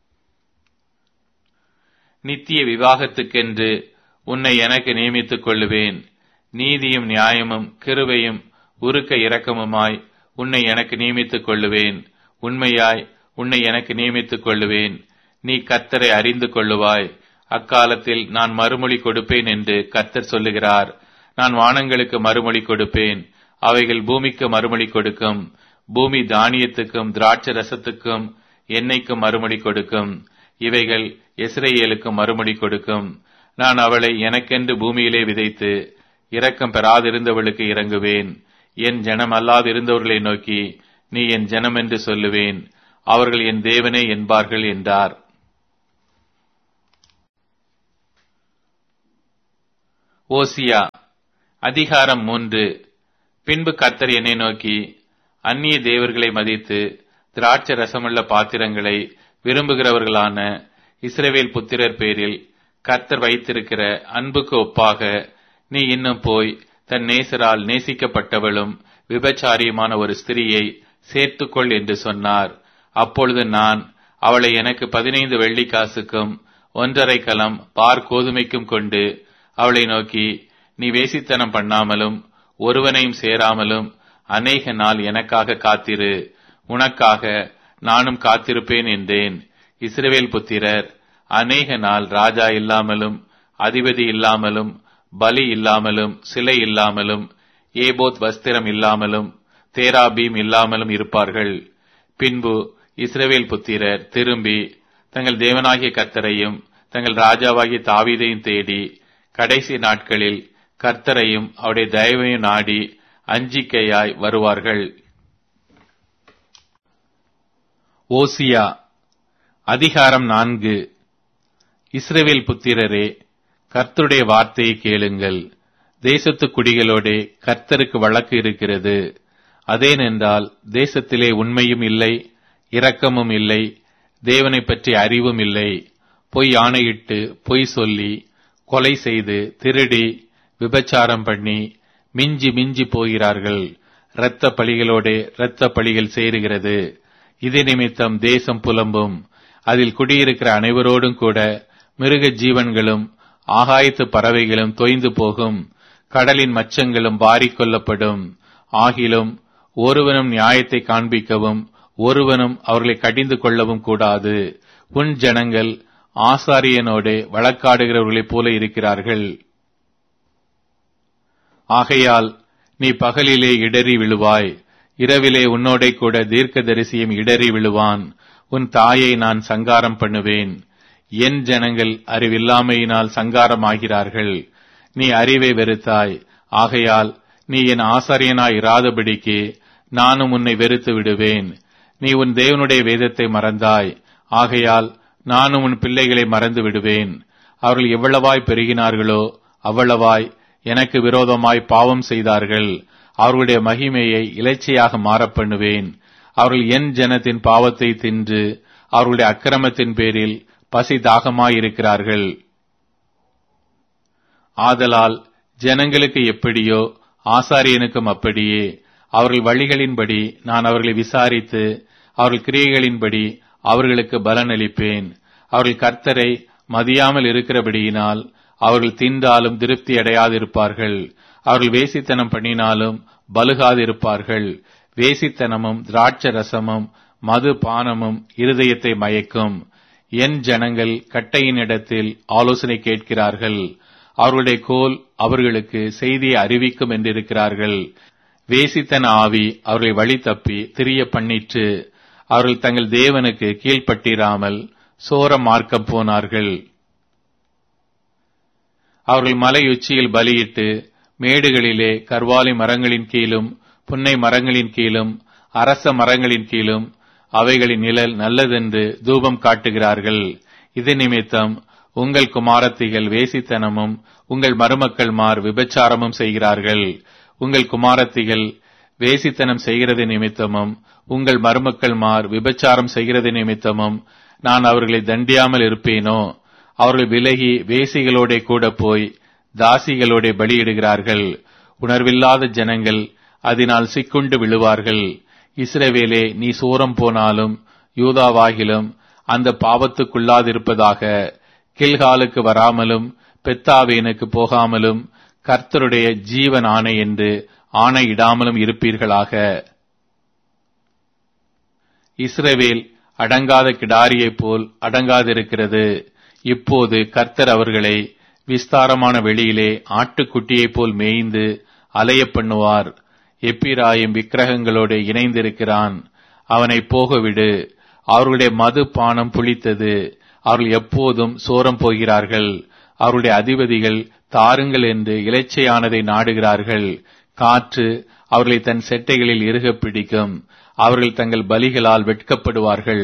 நித்திய விவாகத்துக்கென்று உன்னை எனக்கு நியமித்துக் கொள்ளுவேன் நீதியும் நியாயமும் கிருவையும் உருக்க இரக்கமுமாய் உன்னை எனக்கு நியமித்துக் கொள்ளுவேன் உண்மையாய் உன்னை எனக்கு நியமித்துக் கொள்ளுவேன் நீ கர்த்தரை அறிந்து கொள்ளுவாய் அக்காலத்தில் நான் மறுமொழி கொடுப்பேன் என்று கர்த்தர் சொல்லுகிறார் நான் வானங்களுக்கு மறுமொழி கொடுப்பேன் அவைகள் பூமிக்கு மறுமொழி கொடுக்கும் பூமி தானியத்துக்கும் திராட்சை ரசத்துக்கும் எண்ணெய்க்கும் மறுமொழி கொடுக்கும் இவைகள் இஸ்ரேலுக்கு மறுமொழி கொடுக்கும் நான் அவளை எனக்கென்று பூமியிலே விதைத்து இரக்கம் பெறாதிருந்தவளுக்கு இறங்குவேன் என் ஜனம் அல்லாதிருந்தவர்களை நோக்கி நீ என் ஜனம் என்று சொல்லுவேன் அவர்கள் என் தேவனே என்பார்கள் என்றார் ஓசியா அதிகாரம் மூன்று பின்பு கர்த்தர் என்னை நோக்கி அந்நிய தேவர்களை மதித்து திராட்சை ரசமுள்ள பாத்திரங்களை விரும்புகிறவர்களான இஸ்ரவேல் புத்திரர் பேரில் கர்த்தர் வைத்திருக்கிற அன்புக்கு ஒப்பாக நீ இன்னும் போய் தன் நேசரால் நேசிக்கப்பட்டவளும் விபச்சாரியுமான ஒரு ஸ்திரியை சேர்த்துக்கொள் என்று சொன்னார் அப்பொழுது நான் அவளை எனக்கு பதினைந்து வெள்ளிக்காசுக்கும் ஒன்றரை கலம் பார் கோதுமைக்கும் கொண்டு அவளை நோக்கி நீ வேசித்தனம் பண்ணாமலும் ஒருவனையும் சேராமலும் அநேக நாள் எனக்காக காத்திரு உனக்காக நானும் காத்திருப்பேன் என்றேன் இஸ்ரவேல் புத்திரர் அநேக நாள் ராஜா இல்லாமலும் அதிபதி இல்லாமலும் பலி இல்லாமலும் சிலை இல்லாமலும் ஏபோத் வஸ்திரம் இல்லாமலும் தேராபீம் இல்லாமலும் இருப்பார்கள் பின்பு இஸ்ரவேல் புத்திரர் திரும்பி தங்கள் தேவனாகிய கர்த்தரையும் தங்கள் ராஜாவாகிய தாவீதையும் தேடி கடைசி நாட்களில் கர்த்தரையும் அவருடைய தயவையும் நாடி அஞ்சிக்கையாய் வருவார்கள் ஓசியா அதிகாரம் நான்கு இஸ்ரவேல் புத்திரரே கர்த்தருடைய வார்த்தையை கேளுங்கள் தேசத்து குடிகளோடே கர்த்தருக்கு வழக்கு இருக்கிறது அதேனென்றால் தேசத்திலே உண்மையும் இல்லை இரக்கமும் இல்லை தேவனை பற்றி அறிவும் இல்லை பொய் ஆணையிட்டு பொய் சொல்லி கொலை செய்து திருடி விபச்சாரம் பண்ணி மிஞ்சி மிஞ்சி போகிறார்கள் இரத்த பழிகளோடே இரத்த பழிகள் சேருகிறது இது நிமித்தம் தேசம் புலம்பும் அதில் குடியிருக்கிற அனைவரோடும் கூட மிருக ஜீவன்களும் ஆகாயத்து பறவைகளும் தொய்ந்து போகும் கடலின் மச்சங்களும் வாரிக் கொள்ளப்படும் ஆகிலும் ஒருவனும் நியாயத்தை காண்பிக்கவும் ஒருவனும் அவர்களை கடிந்து கொள்ளவும் கூடாது உன் ஜனங்கள் ஆசாரியனோடு வழக்காடுகிறவர்களைப் போல இருக்கிறார்கள் ஆகையால் நீ பகலிலே இடறி விழுவாய் இரவிலே உன்னோடே கூட தீர்க்கதரிசியும் இடறி விழுவான் உன் தாயை நான் சங்காரம் பண்ணுவேன் என் ஜனங்கள் அறிவில்லாமையினால் சங்காரமாகிறார்கள் நீ அறிவை வெறுத்தாய் ஆகையால் நீ என் ஆசாரியனாய் இராதபடிக்கு நானும் உன்னை வெறுத்து விடுவேன் நீ உன் தேவனுடைய வேதத்தை மறந்தாய் ஆகையால் நானும் உன் பிள்ளைகளை மறந்து விடுவேன் அவர்கள் எவ்வளவாய் பெருகினார்களோ அவ்வளவாய் எனக்கு விரோதமாய் பாவம் செய்தார்கள் அவர்களுடைய மகிமையை இலைச்சையாக மாறப் பண்ணுவேன் அவர்கள் என் ஜனத்தின் பாவத்தை தின்று அவர்களுடைய அக்கிரமத்தின் பேரில் பசி தாகமாயிருக்கிறார்கள் ஆதலால் ஜனங்களுக்கு எப்படியோ ஆசாரியனுக்கும் அப்படியே அவர்கள் வழிகளின்படி நான் அவர்களை விசாரித்து அவர்கள் கிரியைகளின்படி அவர்களுக்கு பலனளிப்பேன் அவர்கள் கர்த்தரை மதியாமல் இருக்கிறபடியினால் அவர்கள் தின்றாலும் திருப்தி அடையாதிருப்பார்கள் அவர்கள் வேசித்தனம் பண்ணினாலும் பலுகாதிருப்பார்கள் வேசித்தனமும் திராட்ச ரசமும் மது பானமும் இருதயத்தை மயக்கும் என் ஜனங்கள் கட்டையின் இடத்தில் ஆலோசனை கேட்கிறார்கள் அவர்களுடைய கோல் அவர்களுக்கு செய்தியை அறிவிக்கும் என்றிருக்கிறார்கள் வேசித்தன ஆவி அவர்களை வழி தப்பி திரிய பண்ணிற்று அவர்கள் தங்கள் தேவனுக்கு கீழ்ப்பட்டிராமல் சோர மார்க்கம் போனார்கள் அவர்கள் மலையுச்சியில் பலியிட்டு மேடுகளிலே கர்வாலி மரங்களின் கீழும் புன்னை மரங்களின் கீழும் அரச மரங்களின் கீழும் அவைகளின் நிழல் நல்லதென்று தூபம் காட்டுகிறார்கள் இது நிமித்தம் உங்கள் குமாரத்திகள் வேசித்தனமும் உங்கள் மருமக்கள் மார் விபச்சாரமும் செய்கிறார்கள் உங்கள் குமாரத்திகள் வேசித்தனம் செய்கிறது நிமித்தமும் உங்கள் மருமக்கள் மார் விபச்சாரம் செய்கிறது நிமித்தமும் நான் அவர்களை தண்டியாமல் இருப்பேனோ அவர்கள் விலகி வேசிகளோட கூட போய் தாசிகளோட பலியிடுகிறார்கள் உணர்வில்லாத ஜனங்கள் அதனால் சிக்குண்டு விழுவார்கள் இஸ்ரவேலே நீ சூரம் போனாலும் யூதாவாகிலும் அந்த பாவத்துக்குள்ளாதிருப்பதாக கில்காலுக்கு வராமலும் பெத்தாவேனுக்கு போகாமலும் கர்த்தருடைய ஜீவன் ஆணை என்று ஆணையிடாமலும் இருப்பீர்களாக இஸ்ரவேல் அடங்காத கிடாரியைப் போல் அடங்காதிருக்கிறது இப்போது கர்த்தர் அவர்களை விஸ்தாரமான வெளியிலே ஆட்டுக்குட்டியைப் போல் மேய்ந்து அலைய பண்ணுவார் எப்பிராயும் விக்கிரகங்களோடு இணைந்திருக்கிறான் அவனை போகவிடு அவர்களுடைய மது பானம் புளித்தது அவர்கள் எப்போதும் சோரம் போகிறார்கள் அவருடைய அதிபதிகள் தாருங்கள் என்று இலைச்சையானதை நாடுகிறார்கள் காற்று அவர்களை தன் செட்டைகளில் இறுகப் பிடிக்கும் அவர்கள் தங்கள் பலிகளால் வெட்கப்படுவார்கள்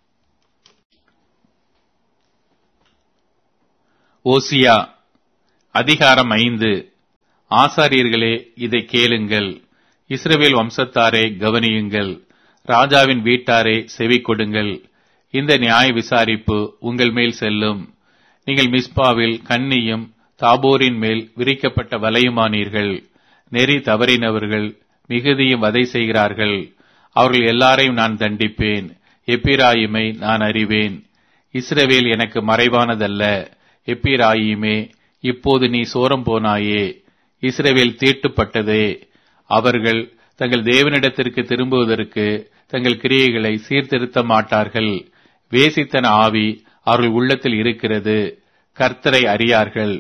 ஓசியா அதிகாரம் ஐந்து ஆசாரியர்களே இதை கேளுங்கள் இஸ்ரவேல் வம்சத்தாரே கவனியுங்கள் ராஜாவின் வீட்டாரே செவி கொடுங்கள் இந்த நியாய விசாரிப்பு உங்கள் மேல் செல்லும் நீங்கள் மிஸ்பாவில் கன்னியும் தாபோரின் மேல் விரிக்கப்பட்ட வலையுமானீர்கள் நெறி தவறினவர்கள் மிகுதியும் வதை செய்கிறார்கள் அவர்கள் எல்லாரையும் நான் தண்டிப்பேன் எப்பிராயிமை நான் அறிவேன் இஸ்ரவேல் எனக்கு மறைவானதல்ல எப்பிராயிமே இப்போது நீ சோரம் போனாயே இஸ்ரவேல் தீட்டுப்பட்டதே அவர்கள் தங்கள் தேவனிடத்திற்கு திரும்புவதற்கு தங்கள் கிரியைகளை சீர்திருத்த மாட்டார்கள் வேசித்தன ஆவி அவர்கள் உள்ளத்தில் இருக்கிறது கர்த்தரை அறியார்கள்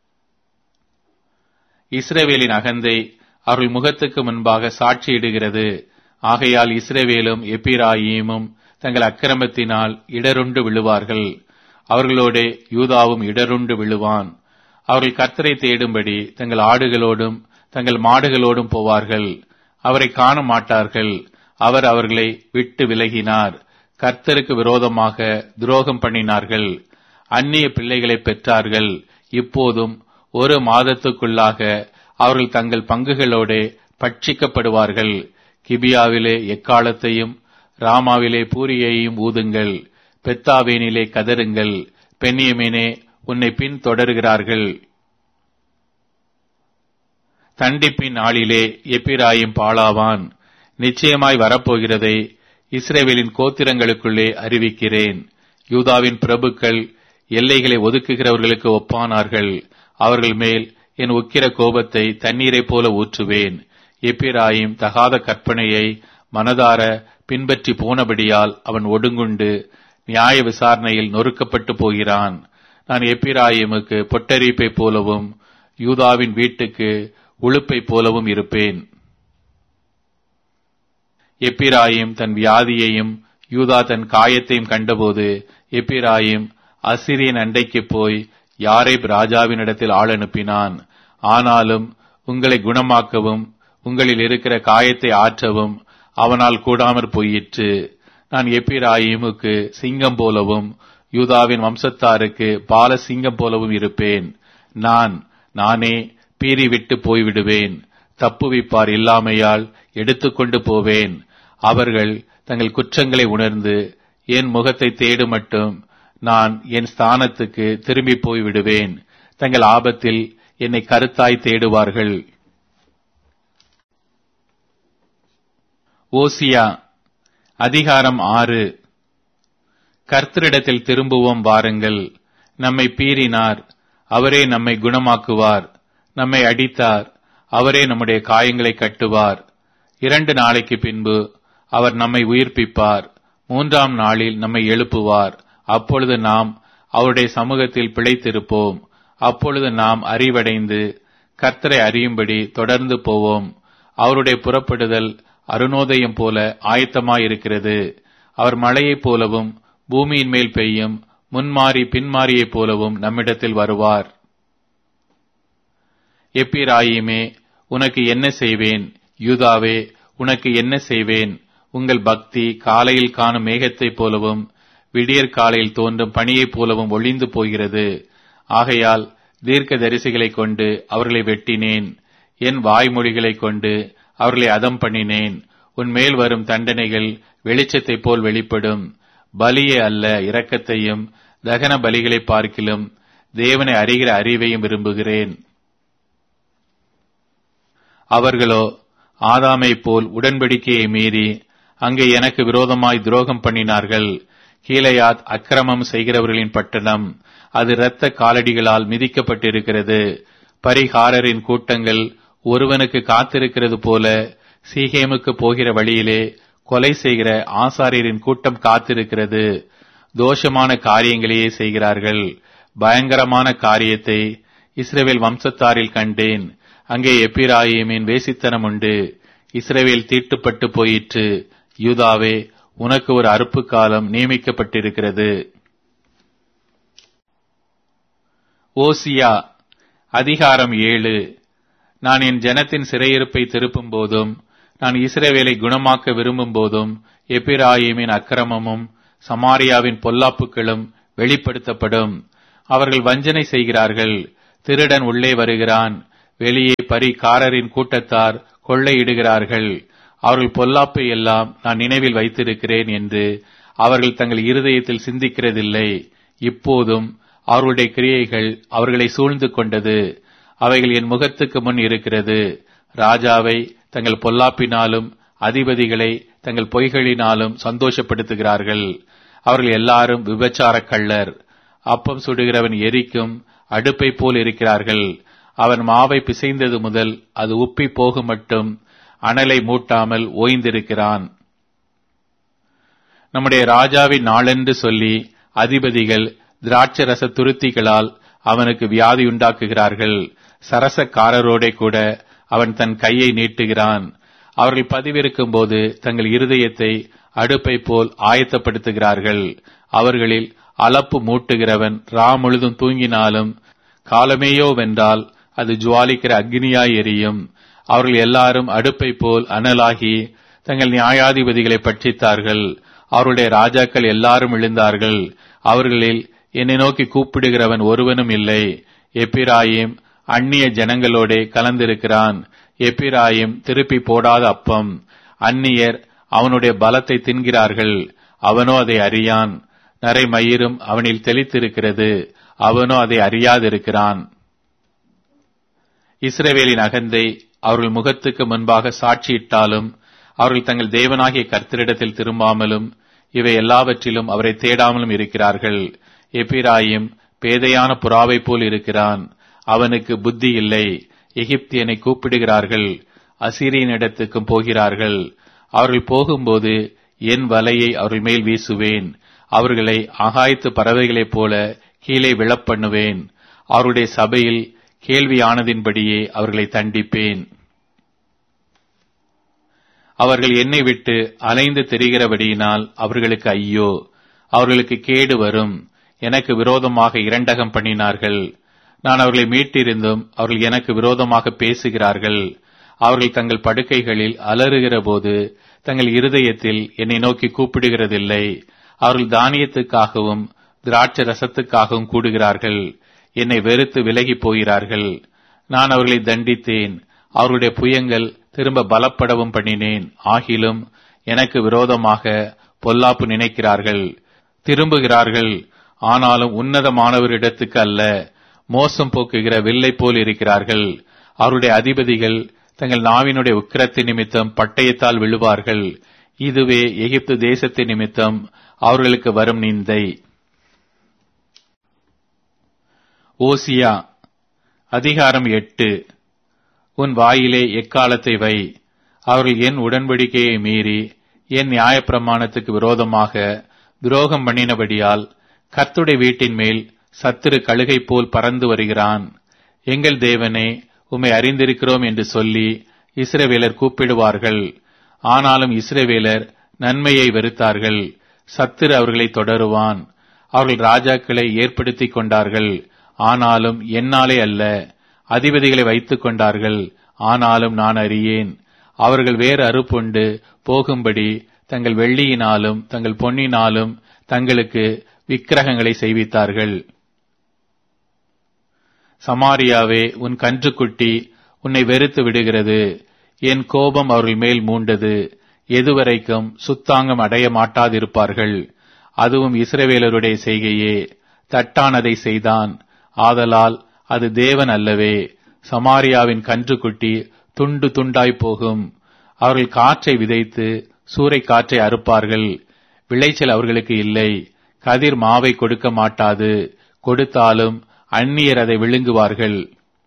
இஸ்ரவேலின் அகந்தை அவர்கள் முகத்துக்கு முன்பாக சாட்சியிடுகிறது ஆகையால் இஸ்ரவேலும் எப்பிராயீமும் தங்கள் அக்கிரமத்தினால் இடருண்டு விழுவார்கள் அவர்களோட யூதாவும் இடருண்டு விழுவான் அவர்கள் கர்த்தரை தேடும்படி தங்கள் ஆடுகளோடும் தங்கள் மாடுகளோடும் போவார்கள் அவரை காண மாட்டார்கள் அவர் அவர்களை விட்டு விலகினார் கர்த்தருக்கு விரோதமாக துரோகம் பண்ணினார்கள் அந்நிய பிள்ளைகளை பெற்றார்கள் இப்போதும் ஒரு மாதத்துக்குள்ளாக அவர்கள் தங்கள் பங்குகளோட பட்சிக்கப்படுவார்கள் கிபியாவிலே எக்காலத்தையும் ராமாவிலே பூரியையும் ஊதுங்கள் பெத்தாவேனிலே கதறுங்கள் பெண்ணியமேனே உன்னை பின் தொடர்கிறார்கள் தண்டிப்பின் நாளிலே எப்பிராயும் பாலாவான் நிச்சயமாய் வரப்போகிறதை இஸ்ரேவேலின் கோத்திரங்களுக்குள்ளே அறிவிக்கிறேன் யூதாவின் பிரபுக்கள் எல்லைகளை ஒதுக்குகிறவர்களுக்கு ஒப்பானார்கள் அவர்கள் மேல் என் உக்கிர கோபத்தை தண்ணீரைப் போல ஊற்றுவேன் எப்பிராயும் தகாத கற்பனையை மனதார பின்பற்றி போனபடியால் அவன் ஒடுங்குண்டு நியாய விசாரணையில் நொறுக்கப்பட்டு போகிறான் நான் எப்பிராயிமுக்கு பொட்டரிப்பை போலவும் யூதாவின் வீட்டுக்கு உழுப்பை போலவும் இருப்பேன் எப்பிராயிம் தன் வியாதியையும் யூதா தன் காயத்தையும் கண்டபோது எப்பிராயிம் அசிரியன் அண்டைக்கு போய் யாரைப் ராஜாவினிடத்தில் ஆள் அனுப்பினான் ஆனாலும் உங்களை குணமாக்கவும் உங்களில் இருக்கிற காயத்தை ஆற்றவும் அவனால் கூடாமற் போயிற்று நான் எப்பிராயிமுக்கு சிங்கம் போலவும் யூதாவின் வம்சத்தாருக்கு பால சிங்கம் போலவும் இருப்பேன் நான் நானே பீறி விட்டு போய்விடுவேன் தப்புவிப்பார் இல்லாமையால் எடுத்துக்கொண்டு போவேன் அவர்கள் தங்கள் குற்றங்களை உணர்ந்து என் முகத்தை தேடு மட்டும் நான் என் ஸ்தானத்துக்கு திரும்பி போய் விடுவேன் தங்கள் ஆபத்தில் என்னை கருத்தாய் தேடுவார்கள் ஓசியா அதிகாரம் ஆறு கர்த்தரிடத்தில் திரும்புவோம் வாருங்கள் நம்மை பீறினார் அவரே நம்மை குணமாக்குவார் நம்மை அடித்தார் அவரே நம்முடைய காயங்களை கட்டுவார் இரண்டு நாளைக்கு பின்பு அவர் நம்மை உயிர்ப்பிப்பார் மூன்றாம் நாளில் நம்மை எழுப்புவார் அப்பொழுது நாம் அவருடைய சமூகத்தில் பிழைத்திருப்போம் அப்பொழுது நாம் அறிவடைந்து கர்த்தரை அறியும்படி தொடர்ந்து போவோம் அவருடைய புறப்படுதல் அருணோதயம் போல ஆயத்தமாயிருக்கிறது அவர் மழையைப் போலவும் பூமியின் மேல் பெய்யும் முன்மாறி பின்மாறியைப் போலவும் நம்மிடத்தில் வருவார் எப்பிராயிமே உனக்கு என்ன செய்வேன் யூதாவே உனக்கு என்ன செய்வேன் உங்கள் பக்தி காலையில் காணும் மேகத்தைப் போலவும் விடியற் காலையில் தோன்றும் பணியைப் போலவும் ஒளிந்து போகிறது ஆகையால் தீர்க்க தரிசிகளைக் கொண்டு அவர்களை வெட்டினேன் என் வாய்மொழிகளைக் கொண்டு அவர்களை அதம் பண்ணினேன் உன் மேல் வரும் தண்டனைகள் வெளிச்சத்தைப் போல் வெளிப்படும் பலியே அல்ல இரக்கத்தையும் தகன பலிகளை பார்க்கிலும் தேவனை அறிகிற அறிவையும் விரும்புகிறேன் அவர்களோ ஆதாமை போல் உடன்படிக்கையை மீறி அங்கே எனக்கு விரோதமாய் துரோகம் பண்ணினார்கள் கீழையாத் அக்கிரமம் செய்கிறவர்களின் பட்டணம் அது இரத்த காலடிகளால் மிதிக்கப்பட்டிருக்கிறது பரிகாரரின் கூட்டங்கள் ஒருவனுக்கு காத்திருக்கிறது போல சீகேமுக்கு போகிற வழியிலே கொலை செய்கிற ஆசாரியரின் கூட்டம் காத்திருக்கிறது தோஷமான காரியங்களையே செய்கிறார்கள் பயங்கரமான காரியத்தை இஸ்ரேவேல் வம்சத்தாரில் கண்டேன் அங்கே எப்பிராயிமின் வேசித்தனம் உண்டு இஸ்ரேவேல் தீட்டுப்பட்டு போயிற்று யூதாவே உனக்கு ஒரு அறுப்பு காலம் நியமிக்கப்பட்டிருக்கிறது ஓசியா அதிகாரம் ஏழு நான் என் ஜனத்தின் சிறையிருப்பை திருப்பும் போதும் நான் இஸ்ரேவேலை குணமாக்க விரும்பும் போதும் எப்பிராயிமின் அக்கிரமமும் சமாரியாவின் பொல்லாப்புகளும் வெளிப்படுத்தப்படும் அவர்கள் வஞ்சனை செய்கிறார்கள் திருடன் உள்ளே வருகிறான் வெளியே பரிகாரரின் கூட்டத்தார் கொள்ளையிடுகிறார்கள் அவர்கள் பொல்லாப்பை எல்லாம் நான் நினைவில் வைத்திருக்கிறேன் என்று அவர்கள் தங்கள் இருதயத்தில் சிந்திக்கிறதில்லை இப்போதும் அவர்களுடைய கிரியைகள் அவர்களை சூழ்ந்து கொண்டது அவைகள் என் முகத்துக்கு முன் இருக்கிறது ராஜாவை தங்கள் பொல்லாப்பினாலும் அதிபதிகளை தங்கள் பொய்களினாலும் சந்தோஷப்படுத்துகிறார்கள் அவர்கள் எல்லாரும் விபச்சாரக் கள்ளர் அப்பம் சுடுகிறவன் எரிக்கும் அடுப்பை போல் இருக்கிறார்கள் அவன் மாவை பிசைந்தது முதல் அது உப்பி போகும் மட்டும் அனலை மூட்டாமல் ஓய்ந்திருக்கிறான் நம்முடைய ராஜாவின் நாளென்று சொல்லி அதிபதிகள் திராட்சரச துருத்திகளால் அவனுக்கு வியாதி உண்டாக்குகிறார்கள் சரசக்காரரோடே கூட அவன் தன் கையை நீட்டுகிறான் அவர்கள் பதிவிருக்கும் போது தங்கள் இருதயத்தை அடுப்பை போல் ஆயத்தப்படுத்துகிறார்கள் அவர்களில் அளப்பு மூட்டுகிறவன் ரா முழுதும் தூங்கினாலும் காலமேயோ வென்றால் அது ஜுவாலிக்கிற அக்னியாய் எரியும் அவர்கள் எல்லாரும் அடுப்பை போல் அனலாகி தங்கள் நியாயாதிபதிகளை பட்சித்தார்கள் அவருடைய ராஜாக்கள் எல்லாரும் எழுந்தார்கள் அவர்களில் என்னை நோக்கி கூப்பிடுகிறவன் ஒருவனும் இல்லை எப்பிராயிம் அந்நிய ஜனங்களோடே கலந்திருக்கிறான் எப்பிராயிம் திருப்பி போடாத அப்பம் அந்நியர் அவனுடைய பலத்தை தின்கிறார்கள் அவனோ அதை அறியான் நரை மயிரும் அவனில் தெளித்திருக்கிறது அவனோ அதை அறியாதிருக்கிறான் இஸ்ரவேலின் அகந்தை அவர்கள் முகத்துக்கு முன்பாக சாட்சியிட்டாலும் அவர்கள் தங்கள் தேவனாகிய கர்த்தரிடத்தில் திரும்பாமலும் இவை எல்லாவற்றிலும் அவரை தேடாமலும் இருக்கிறார்கள் எப்பிராயிம் பேதையான புறாவை போல் இருக்கிறான் அவனுக்கு புத்தி இல்லை எகிப்தியனை கூப்பிடுகிறார்கள் அசிரியனிடத்துக்கும் போகிறார்கள் அவர்கள் போகும்போது என் வலையை அவர்கள் மேல் வீசுவேன் அவர்களை ஆகாயத்து பறவைகளைப் போல கீழே விழப்பண்ணுவேன் அவருடைய சபையில் கேள்வியானதின்படியே அவர்களை தண்டிப்பேன் அவர்கள் என்னை விட்டு அலைந்து தெரிகிறபடியினால் அவர்களுக்கு ஐயோ அவர்களுக்கு கேடு வரும் எனக்கு விரோதமாக இரண்டகம் பண்ணினார்கள் நான் அவர்களை மீட்டிருந்தும் அவர்கள் எனக்கு விரோதமாக பேசுகிறார்கள் அவர்கள் தங்கள் படுக்கைகளில் அலறுகிற போது தங்கள் இருதயத்தில் என்னை நோக்கி கூப்பிடுகிறதில்லை அவர்கள் தானியத்துக்காகவும் திராட்சை ரசத்துக்காகவும் கூடுகிறார்கள் என்னை வெறுத்து விலகி போகிறார்கள் நான் அவர்களை தண்டித்தேன் அவர்களுடைய புயங்கள் திரும்ப பலப்படவும் பண்ணினேன் ஆகிலும் எனக்கு விரோதமாக பொல்லாப்பு நினைக்கிறார்கள் திரும்புகிறார்கள் ஆனாலும் உன்னதமானவரிடத்துக்கு அல்ல மோசம் போக்குகிற வில்லை போல் இருக்கிறார்கள் அவருடைய அதிபதிகள் தங்கள் நாவினுடைய உக்கிரத்து நிமித்தம் பட்டயத்தால் விழுவார்கள் இதுவே எகிப்து தேசத்து நிமித்தம் அவர்களுக்கு வரும் நிந்தை ஓசியா அதிகாரம் எட்டு உன் வாயிலே எக்காலத்தை வை அவர்கள் என் உடன்படிக்கையை மீறி என் நியாயப்பிரமாணத்துக்கு விரோதமாக துரோகம் பண்ணினபடியால் கர்த்துடைய வீட்டின் மேல் சத்துரு கழுகை போல் பறந்து வருகிறான் எங்கள் தேவனே உம்மை அறிந்திருக்கிறோம் என்று சொல்லி இஸ்ரவேலர் கூப்பிடுவார்கள் ஆனாலும் இஸ்ரவேலர் நன்மையை வெறுத்தார்கள் சத்துரு அவர்களை தொடருவான் அவர்கள் ராஜாக்களை ஏற்படுத்திக் கொண்டார்கள் ஆனாலும் என்னாலே அல்ல அதிபதிகளை வைத்துக் கொண்டார்கள் ஆனாலும் நான் அறியேன் அவர்கள் வேறு அறுப்புண்டு போகும்படி தங்கள் வெள்ளியினாலும் தங்கள் பொன்னினாலும் தங்களுக்கு விக்கிரகங்களை செய்வித்தார்கள் சமாரியாவே உன் கன்றுக்குட்டி உன்னை வெறுத்து விடுகிறது என் கோபம் அவர்கள் மேல் மூண்டது எதுவரைக்கும் சுத்தாங்கம் அடைய மாட்டாதிருப்பார்கள் அதுவும் இஸ்ரவேலருடைய செய்கையே தட்டானதை செய்தான் ஆதலால் அது தேவன் அல்லவே சமாரியாவின் கன்றுக்குட்டி துண்டு துண்டாய் போகும் அவர்கள் காற்றை விதைத்து சூறை காற்றை அறுப்பார்கள் விளைச்சல் அவர்களுக்கு இல்லை கதிர் மாவை கொடுக்க மாட்டாது கொடுத்தாலும் அந்நியர் அதை விழுங்குவார்கள்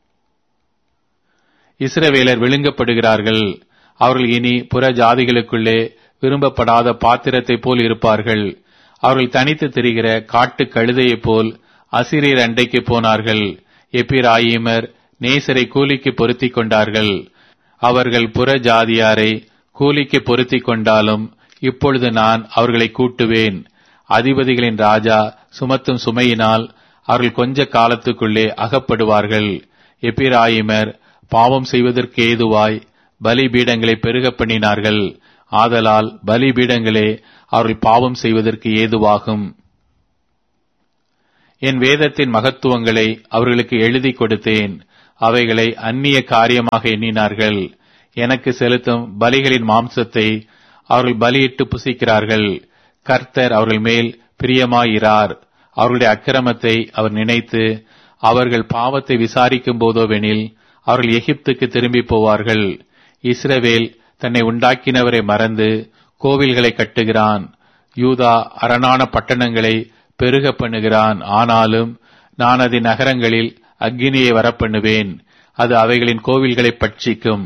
இஸ்ரவேலர் விழுங்கப்படுகிறார்கள் அவர்கள் இனி புற ஜாதிகளுக்குள்ளே விரும்பப்படாத பாத்திரத்தை போல் இருப்பார்கள் அவர்கள் தனித்து திரிகிற காட்டு கழுதையைப் போல் அசிரியர் அண்டைக்கு போனார்கள் எப்பிராயிமர் நேசரை கூலிக்கு பொருத்திக் கொண்டார்கள் அவர்கள் புற ஜாதியாரை கூலிக்கு பொருத்திக் கொண்டாலும் இப்பொழுது நான் அவர்களை கூட்டுவேன் அதிபதிகளின் ராஜா சுமத்தும் சுமையினால் அவர்கள் கொஞ்ச காலத்துக்குள்ளே அகப்படுவார்கள் எப்பிராயிமர் பாவம் செய்வதற்கு ஏதுவாய் பலிபீடங்களை பெருக பண்ணினார்கள் ஆதலால் பலிபீடங்களே அவர்கள் பாவம் செய்வதற்கு ஏதுவாகும் என் வேதத்தின் மகத்துவங்களை அவர்களுக்கு எழுதி கொடுத்தேன் அவைகளை அந்நிய காரியமாக எண்ணினார்கள் எனக்கு செலுத்தும் பலிகளின் மாம்சத்தை அவர்கள் பலியிட்டு புசிக்கிறார்கள் கர்த்தர் அவர்கள் மேல் பிரியமாயிரார் அவர்களுடைய அக்கிரமத்தை அவர் நினைத்து அவர்கள் பாவத்தை விசாரிக்கும் போதோவெனில் அவர்கள் எகிப்துக்கு திரும்பி போவார்கள் இஸ்ரவேல் தன்னை உண்டாக்கினவரை மறந்து கோவில்களை கட்டுகிறான் யூதா அரணான பட்டணங்களை பெருக பண்ணுகிறான் ஆனாலும் நான் அதன் நகரங்களில் அக்னியை வரப்பண்ணுவேன் அது அவைகளின் கோவில்களை பட்சிக்கும்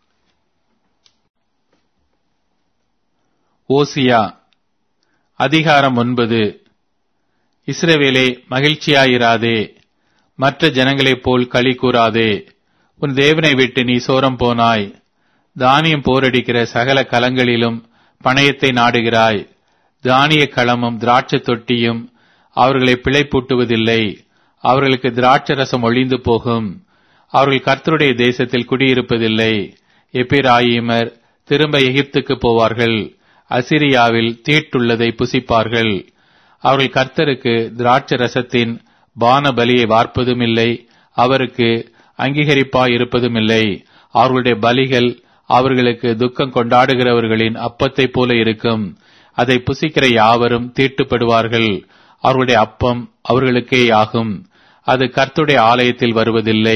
ஓசியா அதிகாரம் ஒன்பது இஸ்ரவேலே மகிழ்ச்சியாயிராதே மற்ற ஜனங்களைப் போல் களி கூறாதே உன் தேவனை விட்டு நீ சோரம் போனாய் தானியம் போரடிக்கிற சகல கலங்களிலும் பணயத்தை நாடுகிறாய் தானிய களமும் திராட்சை தொட்டியும் அவர்களை பிழைப்பூட்டுவதில்லை அவர்களுக்கு திராட்சை ரசம் ஒழிந்து போகும் அவர்கள் கர்த்தருடைய தேசத்தில் குடியிருப்பதில்லை எப்பிராயிமர் திரும்ப எகிப்துக்கு போவார்கள் அசிரியாவில் தீட்டுள்ளதை புசிப்பார்கள் அவர்கள் கர்த்தருக்கு திராட்சை ரசத்தின் பான பலியை வார்ப்பதும் இல்லை அவருக்கு அங்கீகரிப்பாய் இருப்பதும் இல்லை அவர்களுடைய பலிகள் அவர்களுக்கு துக்கம் கொண்டாடுகிறவர்களின் அப்பத்தைப் போல இருக்கும் அதை புசிக்கிற யாவரும் தீட்டுப்படுவார்கள் அவர்களுடைய அப்பம் அவர்களுக்கே ஆகும் அது கர்த்துடைய ஆலயத்தில் வருவதில்லை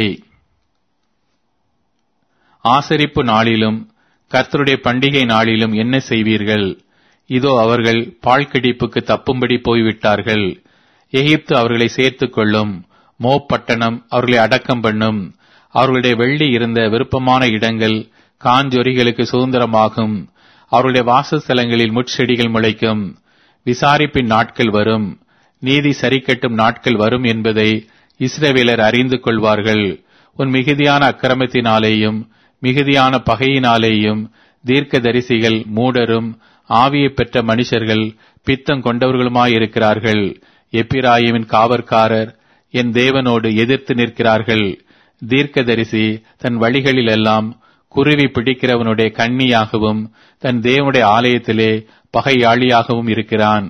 ஆசரிப்பு நாளிலும் கர்த்தருடைய பண்டிகை நாளிலும் என்ன செய்வீர்கள் இதோ அவர்கள் பாழ்கிடிப்புக்கு தப்பும்படி போய்விட்டார்கள் எகிப்து அவர்களை சேர்த்துக் கொள்ளும் மோப்பட்டணம் அவர்களை அடக்கம் பண்ணும் அவர்களுடைய வெள்ளி இருந்த விருப்பமான இடங்கள் காஞ்சொரிகளுக்கு சுதந்திரமாகும் அவருடைய வாசஸ்தலங்களில் முட்செடிகள் முளைக்கும் விசாரிப்பின் நாட்கள் வரும் நீதி சரிக்கட்டும் நாட்கள் வரும் என்பதை இஸ்ரவேலர் அறிந்து கொள்வார்கள் உன் மிகுதியான அக்கிரமத்தினாலேயும் மிகுதியான பகையினாலேயும் தீர்க்க தரிசிகள் மூடரும் ஆவியை பெற்ற மனுஷர்கள் பித்தம் கொண்டவர்களுமாயிருக்கிறார்கள் எப்பிராயிமின் காவற்காரர் என் தேவனோடு எதிர்த்து நிற்கிறார்கள் தீர்க்கதரிசி தன் வழிகளில் எல்லாம் குருவி பிடிக்கிறவனுடைய கண்ணியாகவும் தன் தேவனுடைய ஆலயத்திலே பகையாளியாகவும் இருக்கிறான்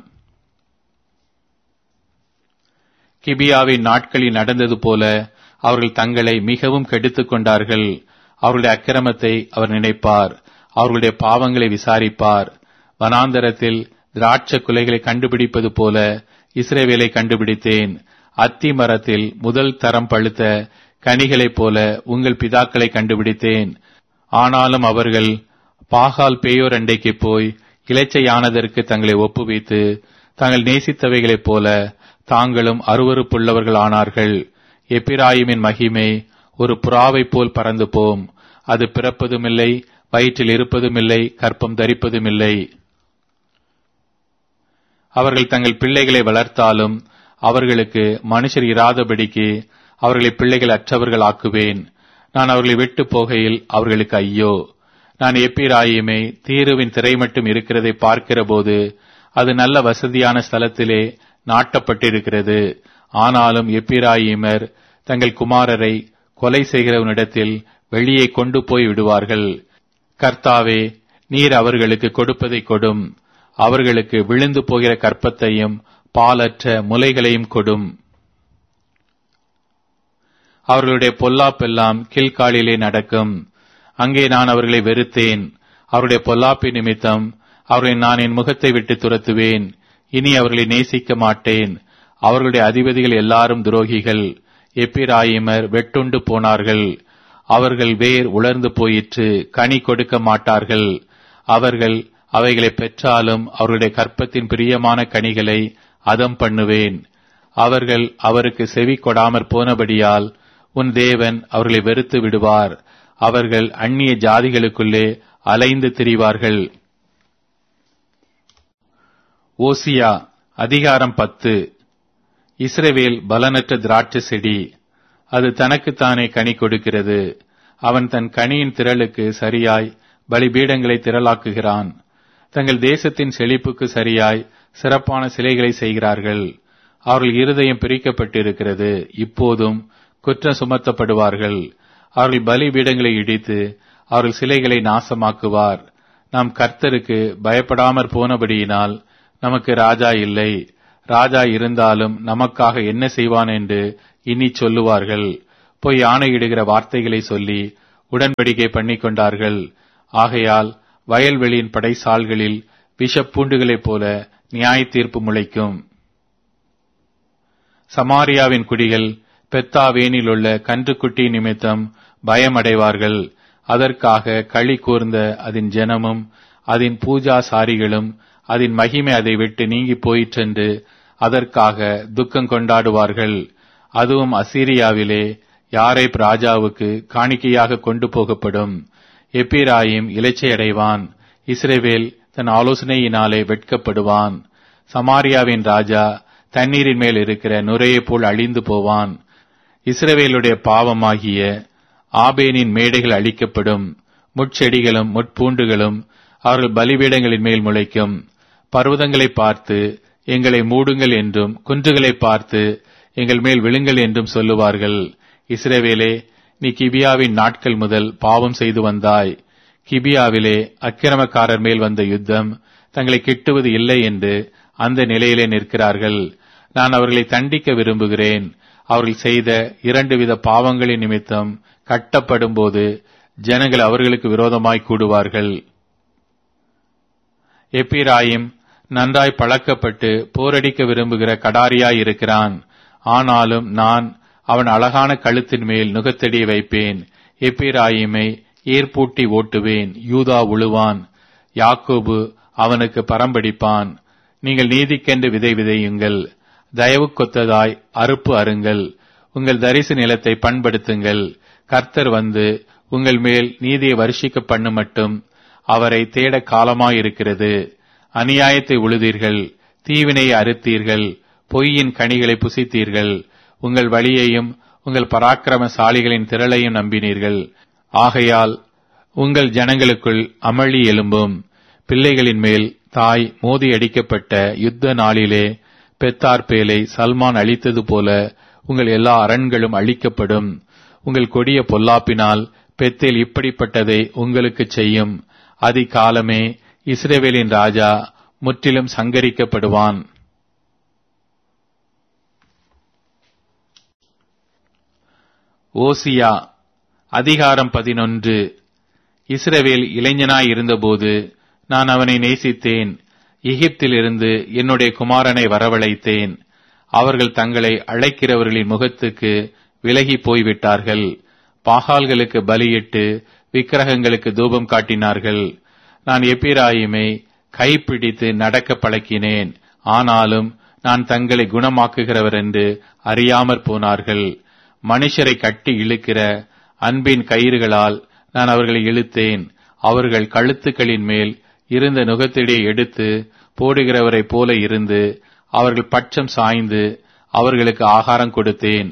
கிபியாவின் நாட்களில் நடந்தது போல அவர்கள் தங்களை மிகவும் கெடுத்துக் கொண்டார்கள் அவர்களுடைய அக்கிரமத்தை அவர் நினைப்பார் அவர்களுடைய பாவங்களை விசாரிப்பார் வனாந்தரத்தில் திராட்ச குலைகளை கண்டுபிடிப்பது போல இஸ்ரேவேலை கண்டுபிடித்தேன் அத்தி மரத்தில் முதல் தரம் பழுத்த கனிகளைப் போல உங்கள் பிதாக்களை கண்டுபிடித்தேன் ஆனாலும் அவர்கள் பாகால் பேயோர் அண்டைக்கு போய் இளைச்சையானதற்கு தங்களை ஒப்புவித்து தாங்கள் நேசித்தவைகளைப் போல தாங்களும் அருவறுப்புள்ளவர்கள் ஆனார்கள் எப்பிராயிமின் மகிமை ஒரு புறாவைப் போல் பறந்து போம் அது பிறப்பதுமில்லை வயிற்றில் இருப்பதுமில்லை கற்பம் தரிப்பதுமில்லை அவர்கள் தங்கள் பிள்ளைகளை வளர்த்தாலும் அவர்களுக்கு மனுஷர் இராதபடிக்கு அவர்களை பிள்ளைகள் அற்றவர்கள் ஆக்குவேன் நான் அவர்களை விட்டு போகையில் அவர்களுக்கு ஐயோ நான் எப்பிராயுமே தீருவின் திரை மட்டும் இருக்கிறதை பார்க்கிற போது அது நல்ல வசதியான ஸ்தலத்திலே நாட்டப்பட்டிருக்கிறது ஆனாலும் எப்பிராயிமர் தங்கள் குமாரரை கொலை செய்கிறவனிடத்தில் வெளியே கொண்டு போய் விடுவார்கள் கர்த்தாவே நீர் அவர்களுக்கு கொடுப்பதை கொடும் அவர்களுக்கு விழுந்து போகிற கற்பத்தையும் பாலற்ற முலைகளையும் கொடும் அவர்களுடைய பொல்லாப்பெல்லாம் கீழ்காலிலே நடக்கும் அங்கே நான் அவர்களை வெறுத்தேன் அவருடைய பொல்லாப்பி நிமித்தம் அவர்களை நான் என் முகத்தை விட்டு துரத்துவேன் இனி அவர்களை நேசிக்க மாட்டேன் அவர்களுடைய அதிபதிகள் எல்லாரும் துரோகிகள் எப்பிராயிமர் வெட்டுண்டு போனார்கள் அவர்கள் வேர் உலர்ந்து போயிற்று கனி கொடுக்க மாட்டார்கள் அவர்கள் அவைகளை பெற்றாலும் அவருடைய கற்பத்தின் பிரியமான கனிகளை அதம் பண்ணுவேன் அவர்கள் அவருக்கு செவி கொடாமற் போனபடியால் உன் தேவன் அவர்களை வெறுத்து விடுவார் அவர்கள் அந்நிய ஜாதிகளுக்குள்ளே அலைந்து திரிவார்கள் ஓசியா அதிகாரம் பத்து இஸ்ரவேல் பலனற்ற திராட்சை செடி அது தனக்குத்தானே கனி கொடுக்கிறது அவன் தன் கனியின் திரளுக்கு சரியாய் பலிபீடங்களை திரளாக்குகிறான் தங்கள் தேசத்தின் செழிப்புக்கு சரியாய் சிறப்பான சிலைகளை செய்கிறார்கள் அவர்கள் இருதயம் பிரிக்கப்பட்டிருக்கிறது இப்போதும் குற்றம் சுமத்தப்படுவார்கள் அவர்கள் பலிபீடங்களை இடித்து அவர்கள் சிலைகளை நாசமாக்குவார் நாம் கர்த்தருக்கு பயப்படாமற் போனபடியினால் நமக்கு ராஜா இல்லை ராஜா இருந்தாலும் நமக்காக என்ன செய்வான் என்று இனி சொல்லுவார்கள் போய் ஆணையிடுகிற வார்த்தைகளை சொல்லி உடன்படிக்கை பண்ணிக் கொண்டார்கள் ஆகையால் வயல்வெளியின் படைசால்களில் விஷப்பூண்டுகளைப் போல நியாய தீர்ப்பு முளைக்கும் சமாரியாவின் குடிகள் பெத்தாவேனில் உள்ள கன்றுக்குட்டி நிமித்தம் பயமடைவார்கள் அதற்காக களி கூர்ந்த அதன் ஜனமும் அதன் பூஜா சாரிகளும் அதன் மகிமை அதை விட்டு நீங்கி போயிற்றென்று அதற்காக துக்கம் கொண்டாடுவார்கள் அதுவும் அசீரியாவிலே யாரை ராஜாவுக்கு காணிக்கையாக கொண்டு போகப்படும் எப்பிராயிம் இலைச்சையடைவான் இஸ்ரேவேல் தன் ஆலோசனையினாலே வெட்கப்படுவான் சமாரியாவின் ராஜா தண்ணீரின் மேல் இருக்கிற நுரையைப் போல் அழிந்து போவான் இஸ்ரவேலுடைய பாவமாகிய ஆபேனின் மேடைகள் அழிக்கப்படும் முட்செடிகளும் முட்பூண்டுகளும் அவர்கள் பலிபீடங்களின் மேல் முளைக்கும் பர்வதங்களை பார்த்து எங்களை மூடுங்கள் என்றும் குன்றுகளை பார்த்து எங்கள் மேல் விழுங்கள் என்றும் சொல்லுவார்கள் இஸ்ரவேலே நீ கிபியாவின் நாட்கள் முதல் பாவம் செய்து வந்தாய் கிபியாவிலே அக்கிரமக்காரர் மேல் வந்த யுத்தம் தங்களை கிட்டுவது இல்லை என்று அந்த நிலையிலே நிற்கிறார்கள் நான் அவர்களை தண்டிக்க விரும்புகிறேன் அவர்கள் செய்த இரண்டு வித பாவங்களின் நிமித்தம் கட்டப்படும் போது ஜனங்கள் அவர்களுக்கு விரோதமாய் கூடுவார்கள் எப்பிராயிம் நன்றாய் பழக்கப்பட்டு போரடிக்க விரும்புகிற கடாரியாய் இருக்கிறான் ஆனாலும் நான் அவன் அழகான கழுத்தின் மேல் நுகத்தடி வைப்பேன் எப்பிராயிமை ஏற்பூட்டி ஓட்டுவேன் யூதா உழுவான் யாக்கோபு அவனுக்கு பரம்படிப்பான் நீங்கள் நீதிக்கென்று விதை விதையுங்கள் தயவு கொத்ததாய் அறுப்பு அருங்கள் உங்கள் தரிசு நிலத்தை பண்படுத்துங்கள் கர்த்தர் வந்து உங்கள் மேல் நீதியை வருஷிக்க பண்ணு மட்டும் அவரை தேட காலமாயிருக்கிறது அநியாயத்தை உழுதீர்கள் தீவினை அறுத்தீர்கள் பொய்யின் கனிகளை புசித்தீர்கள் உங்கள் வழியையும் உங்கள் பராக்கிரமசாலிகளின் திரளையும் நம்பினீர்கள் ஆகையால் உங்கள் ஜனங்களுக்குள் அமளி எழும்பும் பிள்ளைகளின் மேல் தாய் மோதி அடிக்கப்பட்ட யுத்த நாளிலே பெத்தார்பேலை சல்மான் அழித்தது போல உங்கள் எல்லா அரண்களும் அழிக்கப்படும் உங்கள் கொடிய பொல்லாப்பினால் பெத்தேல் இப்படிப்பட்டதை உங்களுக்கு செய்யும் அதிகாலமே இஸ்ரேவேலின் ராஜா முற்றிலும் சங்கரிக்கப்படுவான் ஓசியா அதிகாரம் பதினொன்று இஸ்ரவேல் இளைஞனாய் இருந்தபோது நான் அவனை நேசித்தேன் எகிப்திலிருந்து என்னுடைய குமாரனை வரவழைத்தேன் அவர்கள் தங்களை அழைக்கிறவர்களின் முகத்துக்கு விலகி போய்விட்டார்கள் பாகால்களுக்கு பலியிட்டு விக்கிரகங்களுக்கு தூபம் காட்டினார்கள் நான் எப்பிராயுமை கைப்பிடித்து நடக்க பழக்கினேன் ஆனாலும் நான் தங்களை குணமாக்குகிறவர் என்று அறியாமற் போனார்கள் மனுஷரை கட்டி இழுக்கிற அன்பின் கயிறுகளால் நான் அவர்களை இழுத்தேன் அவர்கள் கழுத்துக்களின் மேல் இருந்த நுகத்திடையே எடுத்து போடுகிறவரைப் போல இருந்து அவர்கள் பட்சம் சாய்ந்து அவர்களுக்கு ஆகாரம் கொடுத்தேன்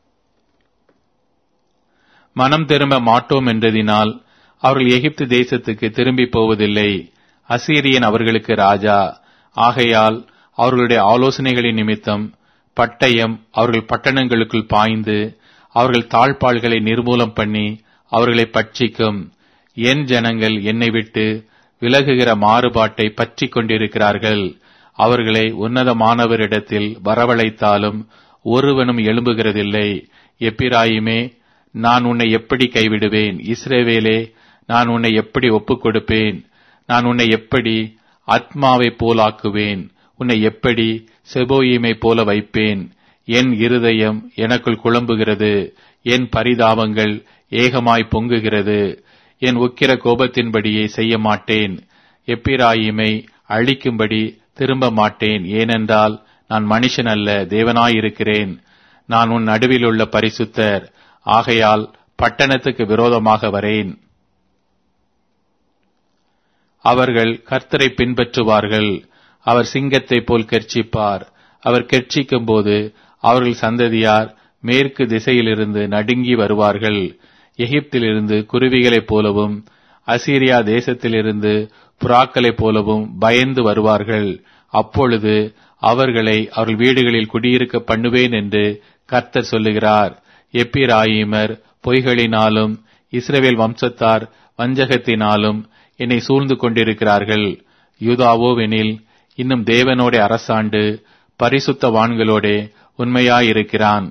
மனம் திரும்ப மாட்டோம் என்றதினால் அவர்கள் எகிப்து தேசத்துக்கு திரும்பி போவதில்லை அசீரியன் அவர்களுக்கு ராஜா ஆகையால் அவர்களுடைய ஆலோசனைகளின் நிமித்தம் பட்டயம் அவர்கள் பட்டணங்களுக்குள் பாய்ந்து அவர்கள் தாழ்பாள்களை நிர்மூலம் பண்ணி அவர்களை பட்சிக்கும் என் ஜனங்கள் என்னை விட்டு விலகுகிற மாறுபாட்டை பற்றி கொண்டிருக்கிறார்கள் அவர்களை உன்னதமானவரிடத்தில் வரவழைத்தாலும் ஒருவனும் எழும்புகிறதில்லை எப்பிராயுமே நான் உன்னை எப்படி கைவிடுவேன் இஸ்ரேவேலே நான் உன்னை எப்படி ஒப்புக் கொடுப்பேன் நான் உன்னை எப்படி ஆத்மாவை போலாக்குவேன் உன்னை எப்படி செபோயிமை போல வைப்பேன் என் இருதயம் எனக்குள் குழம்புகிறது என் பரிதாபங்கள் ஏகமாய் பொங்குகிறது என் உக்கிர கோபத்தின்படியே செய்ய மாட்டேன் எப்பிராயிமை அழிக்கும்படி திரும்ப மாட்டேன் ஏனென்றால் நான் மனுஷன் அல்ல தேவனாயிருக்கிறேன் நான் உன் நடுவில் உள்ள பரிசுத்தர் ஆகையால் பட்டணத்துக்கு விரோதமாக வரேன் அவர்கள் கர்த்தரை பின்பற்றுவார்கள் அவர் சிங்கத்தைப் போல் கெர்ச்சிப்பார் அவர் கெர்ச்சிக்கும் போது அவர்கள் சந்ததியார் மேற்கு திசையிலிருந்து நடுங்கி வருவார்கள் எகிப்திலிருந்து குருவிகளைப் போலவும் அசீரியா தேசத்திலிருந்து புறாக்களைப் போலவும் பயந்து வருவார்கள் அப்பொழுது அவர்களை அவர்கள் வீடுகளில் குடியிருக்க பண்ணுவேன் என்று கர்த்தர் சொல்லுகிறார் எப்பிராயிமர் பொய்களினாலும் இஸ்ரவேல் வம்சத்தார் வஞ்சகத்தினாலும் என்னை சூழ்ந்து கொண்டிருக்கிறார்கள் யூதாவோவெனில் இன்னும் தேவனோட அரசாண்டு பரிசுத்தவான்களோடே உண்மையாயிருக்கிறான்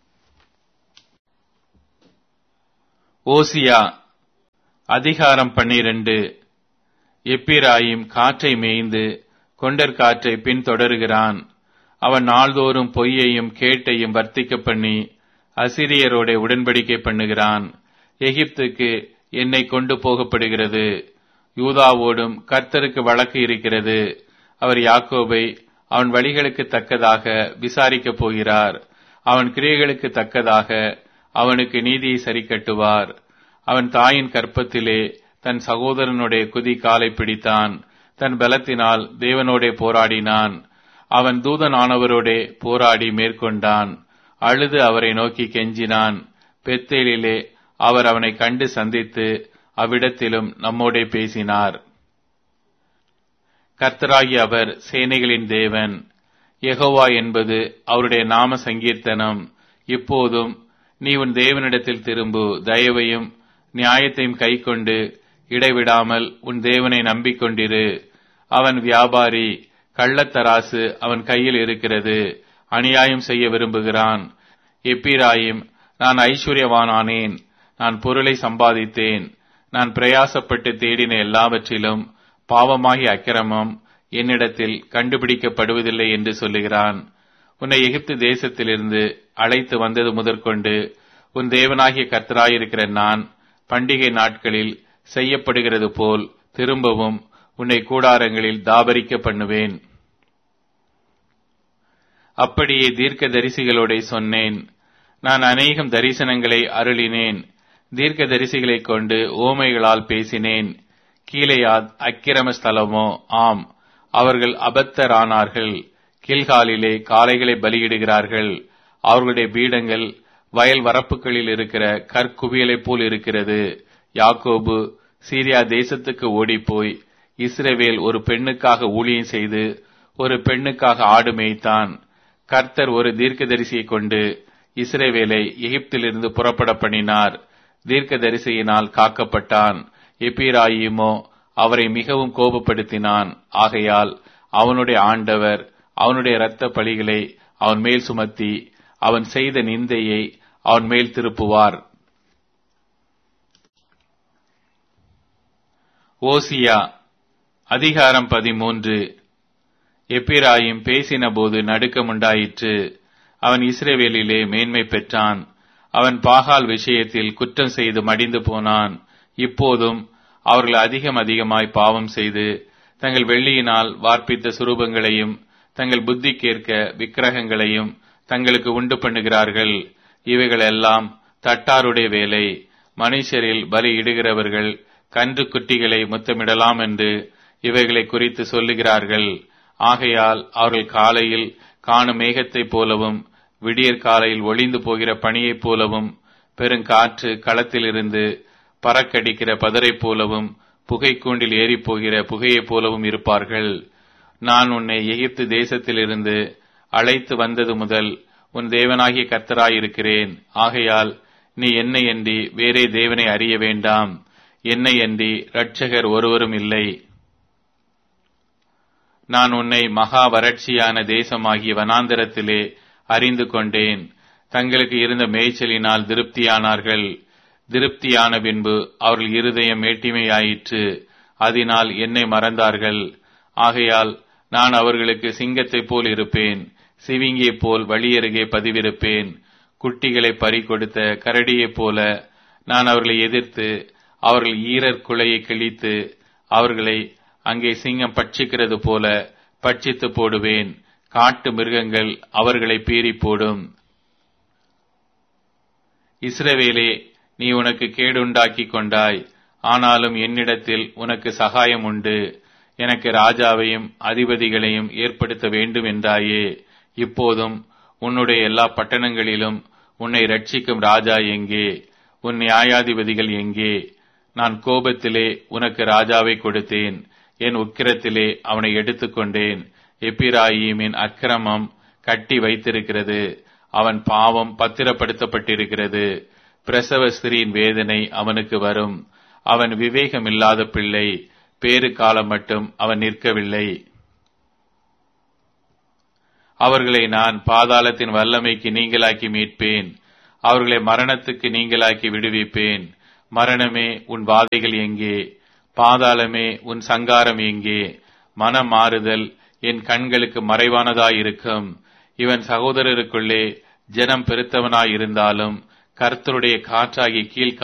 ஓசியா அதிகாரம் பன்னிரண்டு எப்பிராயிம் காற்றை மேய்ந்து கொண்டற் காற்றை பின்தொடருகிறான் அவன் நாள்தோறும் பொய்யையும் கேட்டையும் வர்த்திக்க பண்ணி அசிரியரோட உடன்படிக்கை பண்ணுகிறான் எகிப்துக்கு என்னை கொண்டு போகப்படுகிறது யூதாவோடும் கர்த்தருக்கு வழக்கு இருக்கிறது அவர் யாக்கோபை அவன் வழிகளுக்கு தக்கதாக விசாரிக்கப் போகிறார் அவன் கிரியைகளுக்கு தக்கதாக அவனுக்கு நீதியை சரி கட்டுவார் அவன் தாயின் கற்பத்திலே தன் சகோதரனுடைய குதி காலை பிடித்தான் தன் பலத்தினால் தேவனோடே போராடினான் அவன் தூதனானவரோடே போராடி மேற்கொண்டான் அழுது அவரை நோக்கி கெஞ்சினான் பெத்தேலிலே அவர் அவனை கண்டு சந்தித்து அவ்விடத்திலும் நம்மோடே பேசினார் கர்த்தராகி அவர் சேனைகளின் தேவன் யெகோவா என்பது அவருடைய நாம சங்கீர்த்தனம் இப்போதும் நீ உன் தேவனிடத்தில் திரும்பு தயவையும் நியாயத்தையும் கைக்கொண்டு இடைவிடாமல் உன் தேவனை நம்பிக்கொண்டிரு அவன் வியாபாரி கள்ளத்தராசு அவன் கையில் இருக்கிறது அநியாயம் செய்ய விரும்புகிறான் எப்பிராயும் நான் ஐஸ்வர்யவானானேன் நான் பொருளை சம்பாதித்தேன் நான் பிரயாசப்பட்டு தேடின எல்லாவற்றிலும் பாவமாகிய அக்கிரமம் என்னிடத்தில் கண்டுபிடிக்கப்படுவதில்லை என்று சொல்லுகிறான் உன்னை எகிப்து தேசத்திலிருந்து அழைத்து வந்தது முதற்கொண்டு உன் தேவனாகிய கர்த்தராயிருக்கிற நான் பண்டிகை நாட்களில் செய்யப்படுகிறது போல் திரும்பவும் உன்னை கூடாரங்களில் தாபரிக்க பண்ணுவேன் அப்படியே தீர்க்க தரிசிகளோட சொன்னேன் நான் அநேகம் தரிசனங்களை அருளினேன் தீர்க்க தரிசிகளைக் கொண்டு ஓமைகளால் பேசினேன் கீழையாத் அக்கிரம ஸ்தலமோ ஆம் அவர்கள் அபத்தரானார்கள் கீழ்காலிலே காளைகளை பலியிடுகிறார்கள் அவர்களுடைய பீடங்கள் வயல் வரப்புகளில் இருக்கிற கற்குவியலைப் போல் இருக்கிறது யாக்கோபு சீரியா தேசத்துக்கு ஓடிப்போய் இஸ்ரவேல் ஒரு பெண்ணுக்காக ஊழியம் செய்து ஒரு பெண்ணுக்காக ஆடு மேய்த்தான் கர்த்தர் ஒரு தீர்க்கதரிசியை கொண்டு இஸ்ரேவேலை எகிப்திலிருந்து புறப்பட பண்ணினார் தீர்க்கதரிசியினால் காக்கப்பட்டான் எப்பிராயிமோ அவரை மிகவும் கோபப்படுத்தினான் ஆகையால் அவனுடைய ஆண்டவர் அவனுடைய இரத்த பழிகளை அவன் மேல் சுமத்தி அவன் செய்த நிந்தையை அவன் மேல் திருப்புவார் ஓசியா அதிகாரம் பதிமூன்று எப்பிராயும் பேசின போது நடுக்கமுண்டாயிற்று அவன் இஸ்ரேவேலிலே மேன்மை பெற்றான் அவன் பாகால் விஷயத்தில் குற்றம் செய்து மடிந்து போனான் இப்போதும் அவர்கள் அதிகம் அதிகமாய் பாவம் செய்து தங்கள் வெள்ளியினால் வார்ப்பித்த சுரூபங்களையும் தங்கள் புத்திக்கேற்க விக்கிரகங்களையும் தங்களுக்கு உண்டு பண்ணுகிறார்கள் இவைகளெல்லாம் தட்டாருடைய வேலை மனுஷரில் பலி இடுகிறவர்கள் கன்று குட்டிகளை முத்தமிடலாம் என்று இவைகளை குறித்து சொல்லுகிறார்கள் ஆகையால் அவர்கள் காலையில் காணும் மேகத்தைப் போலவும் விடியற் காலையில் ஒளிந்து போகிற பணியைப் போலவும் பெருங்காற்று களத்திலிருந்து பறக்கடிக்கிற பதரைப் போலவும் புகைக்கூண்டில் ஏறிப் போகிற புகையைப் போலவும் இருப்பார்கள் நான் உன்னை எகிப்து தேசத்திலிருந்து அழைத்து வந்தது முதல் உன் தேவனாகிய கர்த்தராயிருக்கிறேன் ஆகையால் நீ என்னை அன்றி வேறே தேவனை அறிய வேண்டாம் என்னை அன்றி இரட்சகர் ஒருவரும் இல்லை நான் உன்னை மகா வறட்சியான தேசமாகிய வனாந்தரத்திலே அறிந்து கொண்டேன் தங்களுக்கு இருந்த மேய்ச்சலினால் திருப்தியானார்கள் திருப்தியான பின்பு அவர்கள் இருதயம் மேட்டிமையாயிற்று அதனால் என்னை மறந்தார்கள் ஆகையால் நான் அவர்களுக்கு சிங்கத்தைப் போல் இருப்பேன் சிவிங்கியைப் போல் வழியருகே பதிவிருப்பேன் குட்டிகளை பறி கொடுத்த கரடியைப் போல நான் அவர்களை எதிர்த்து அவர்கள் ஈரர் குலையை கிழித்து அவர்களை அங்கே சிங்கம் பட்சிக்கிறது போல பட்சித்து போடுவேன் காட்டு மிருகங்கள் அவர்களை பீறி போடும் இஸ்ரவேலே நீ உனக்கு கேடுண்டாக்கி கொண்டாய் ஆனாலும் என்னிடத்தில் உனக்கு சகாயம் உண்டு எனக்கு ராஜாவையும் அதிபதிகளையும் ஏற்படுத்த வேண்டும் என்றாயே இப்போதும் உன்னுடைய எல்லா பட்டணங்களிலும் உன்னை ரட்சிக்கும் ராஜா எங்கே உன் நியாயாதிபதிகள் எங்கே நான் கோபத்திலே உனக்கு ராஜாவை கொடுத்தேன் என் உக்கிரத்திலே அவனை எடுத்துக்கொண்டேன் எப்பிராயீமின் அக்கிரமம் கட்டி வைத்திருக்கிறது அவன் பாவம் பத்திரப்படுத்தப்பட்டிருக்கிறது பிரசவ ஸ்திரீயின் வேதனை அவனுக்கு வரும் அவன் விவேகமில்லாத பிள்ளை பேறு காலம் மட்டும் அவன் நிற்கவில்லை அவர்களை நான் பாதாளத்தின் வல்லமைக்கு நீங்களாக்கி மீட்பேன் அவர்களை மரணத்துக்கு நீங்களாக்கி விடுவிப்பேன் மரணமே உன் வாதைகள் எங்கே பாதாளமே உன் சங்காரம் எங்கே மனம் மாறுதல் என் கண்களுக்கு மறைவானதாயிருக்கும் இவன் சகோதரருக்குள்ளே ஜனம் பெருத்தவனாயிருந்தாலும் கர்த்தருடைய காற்றாகி கீழ்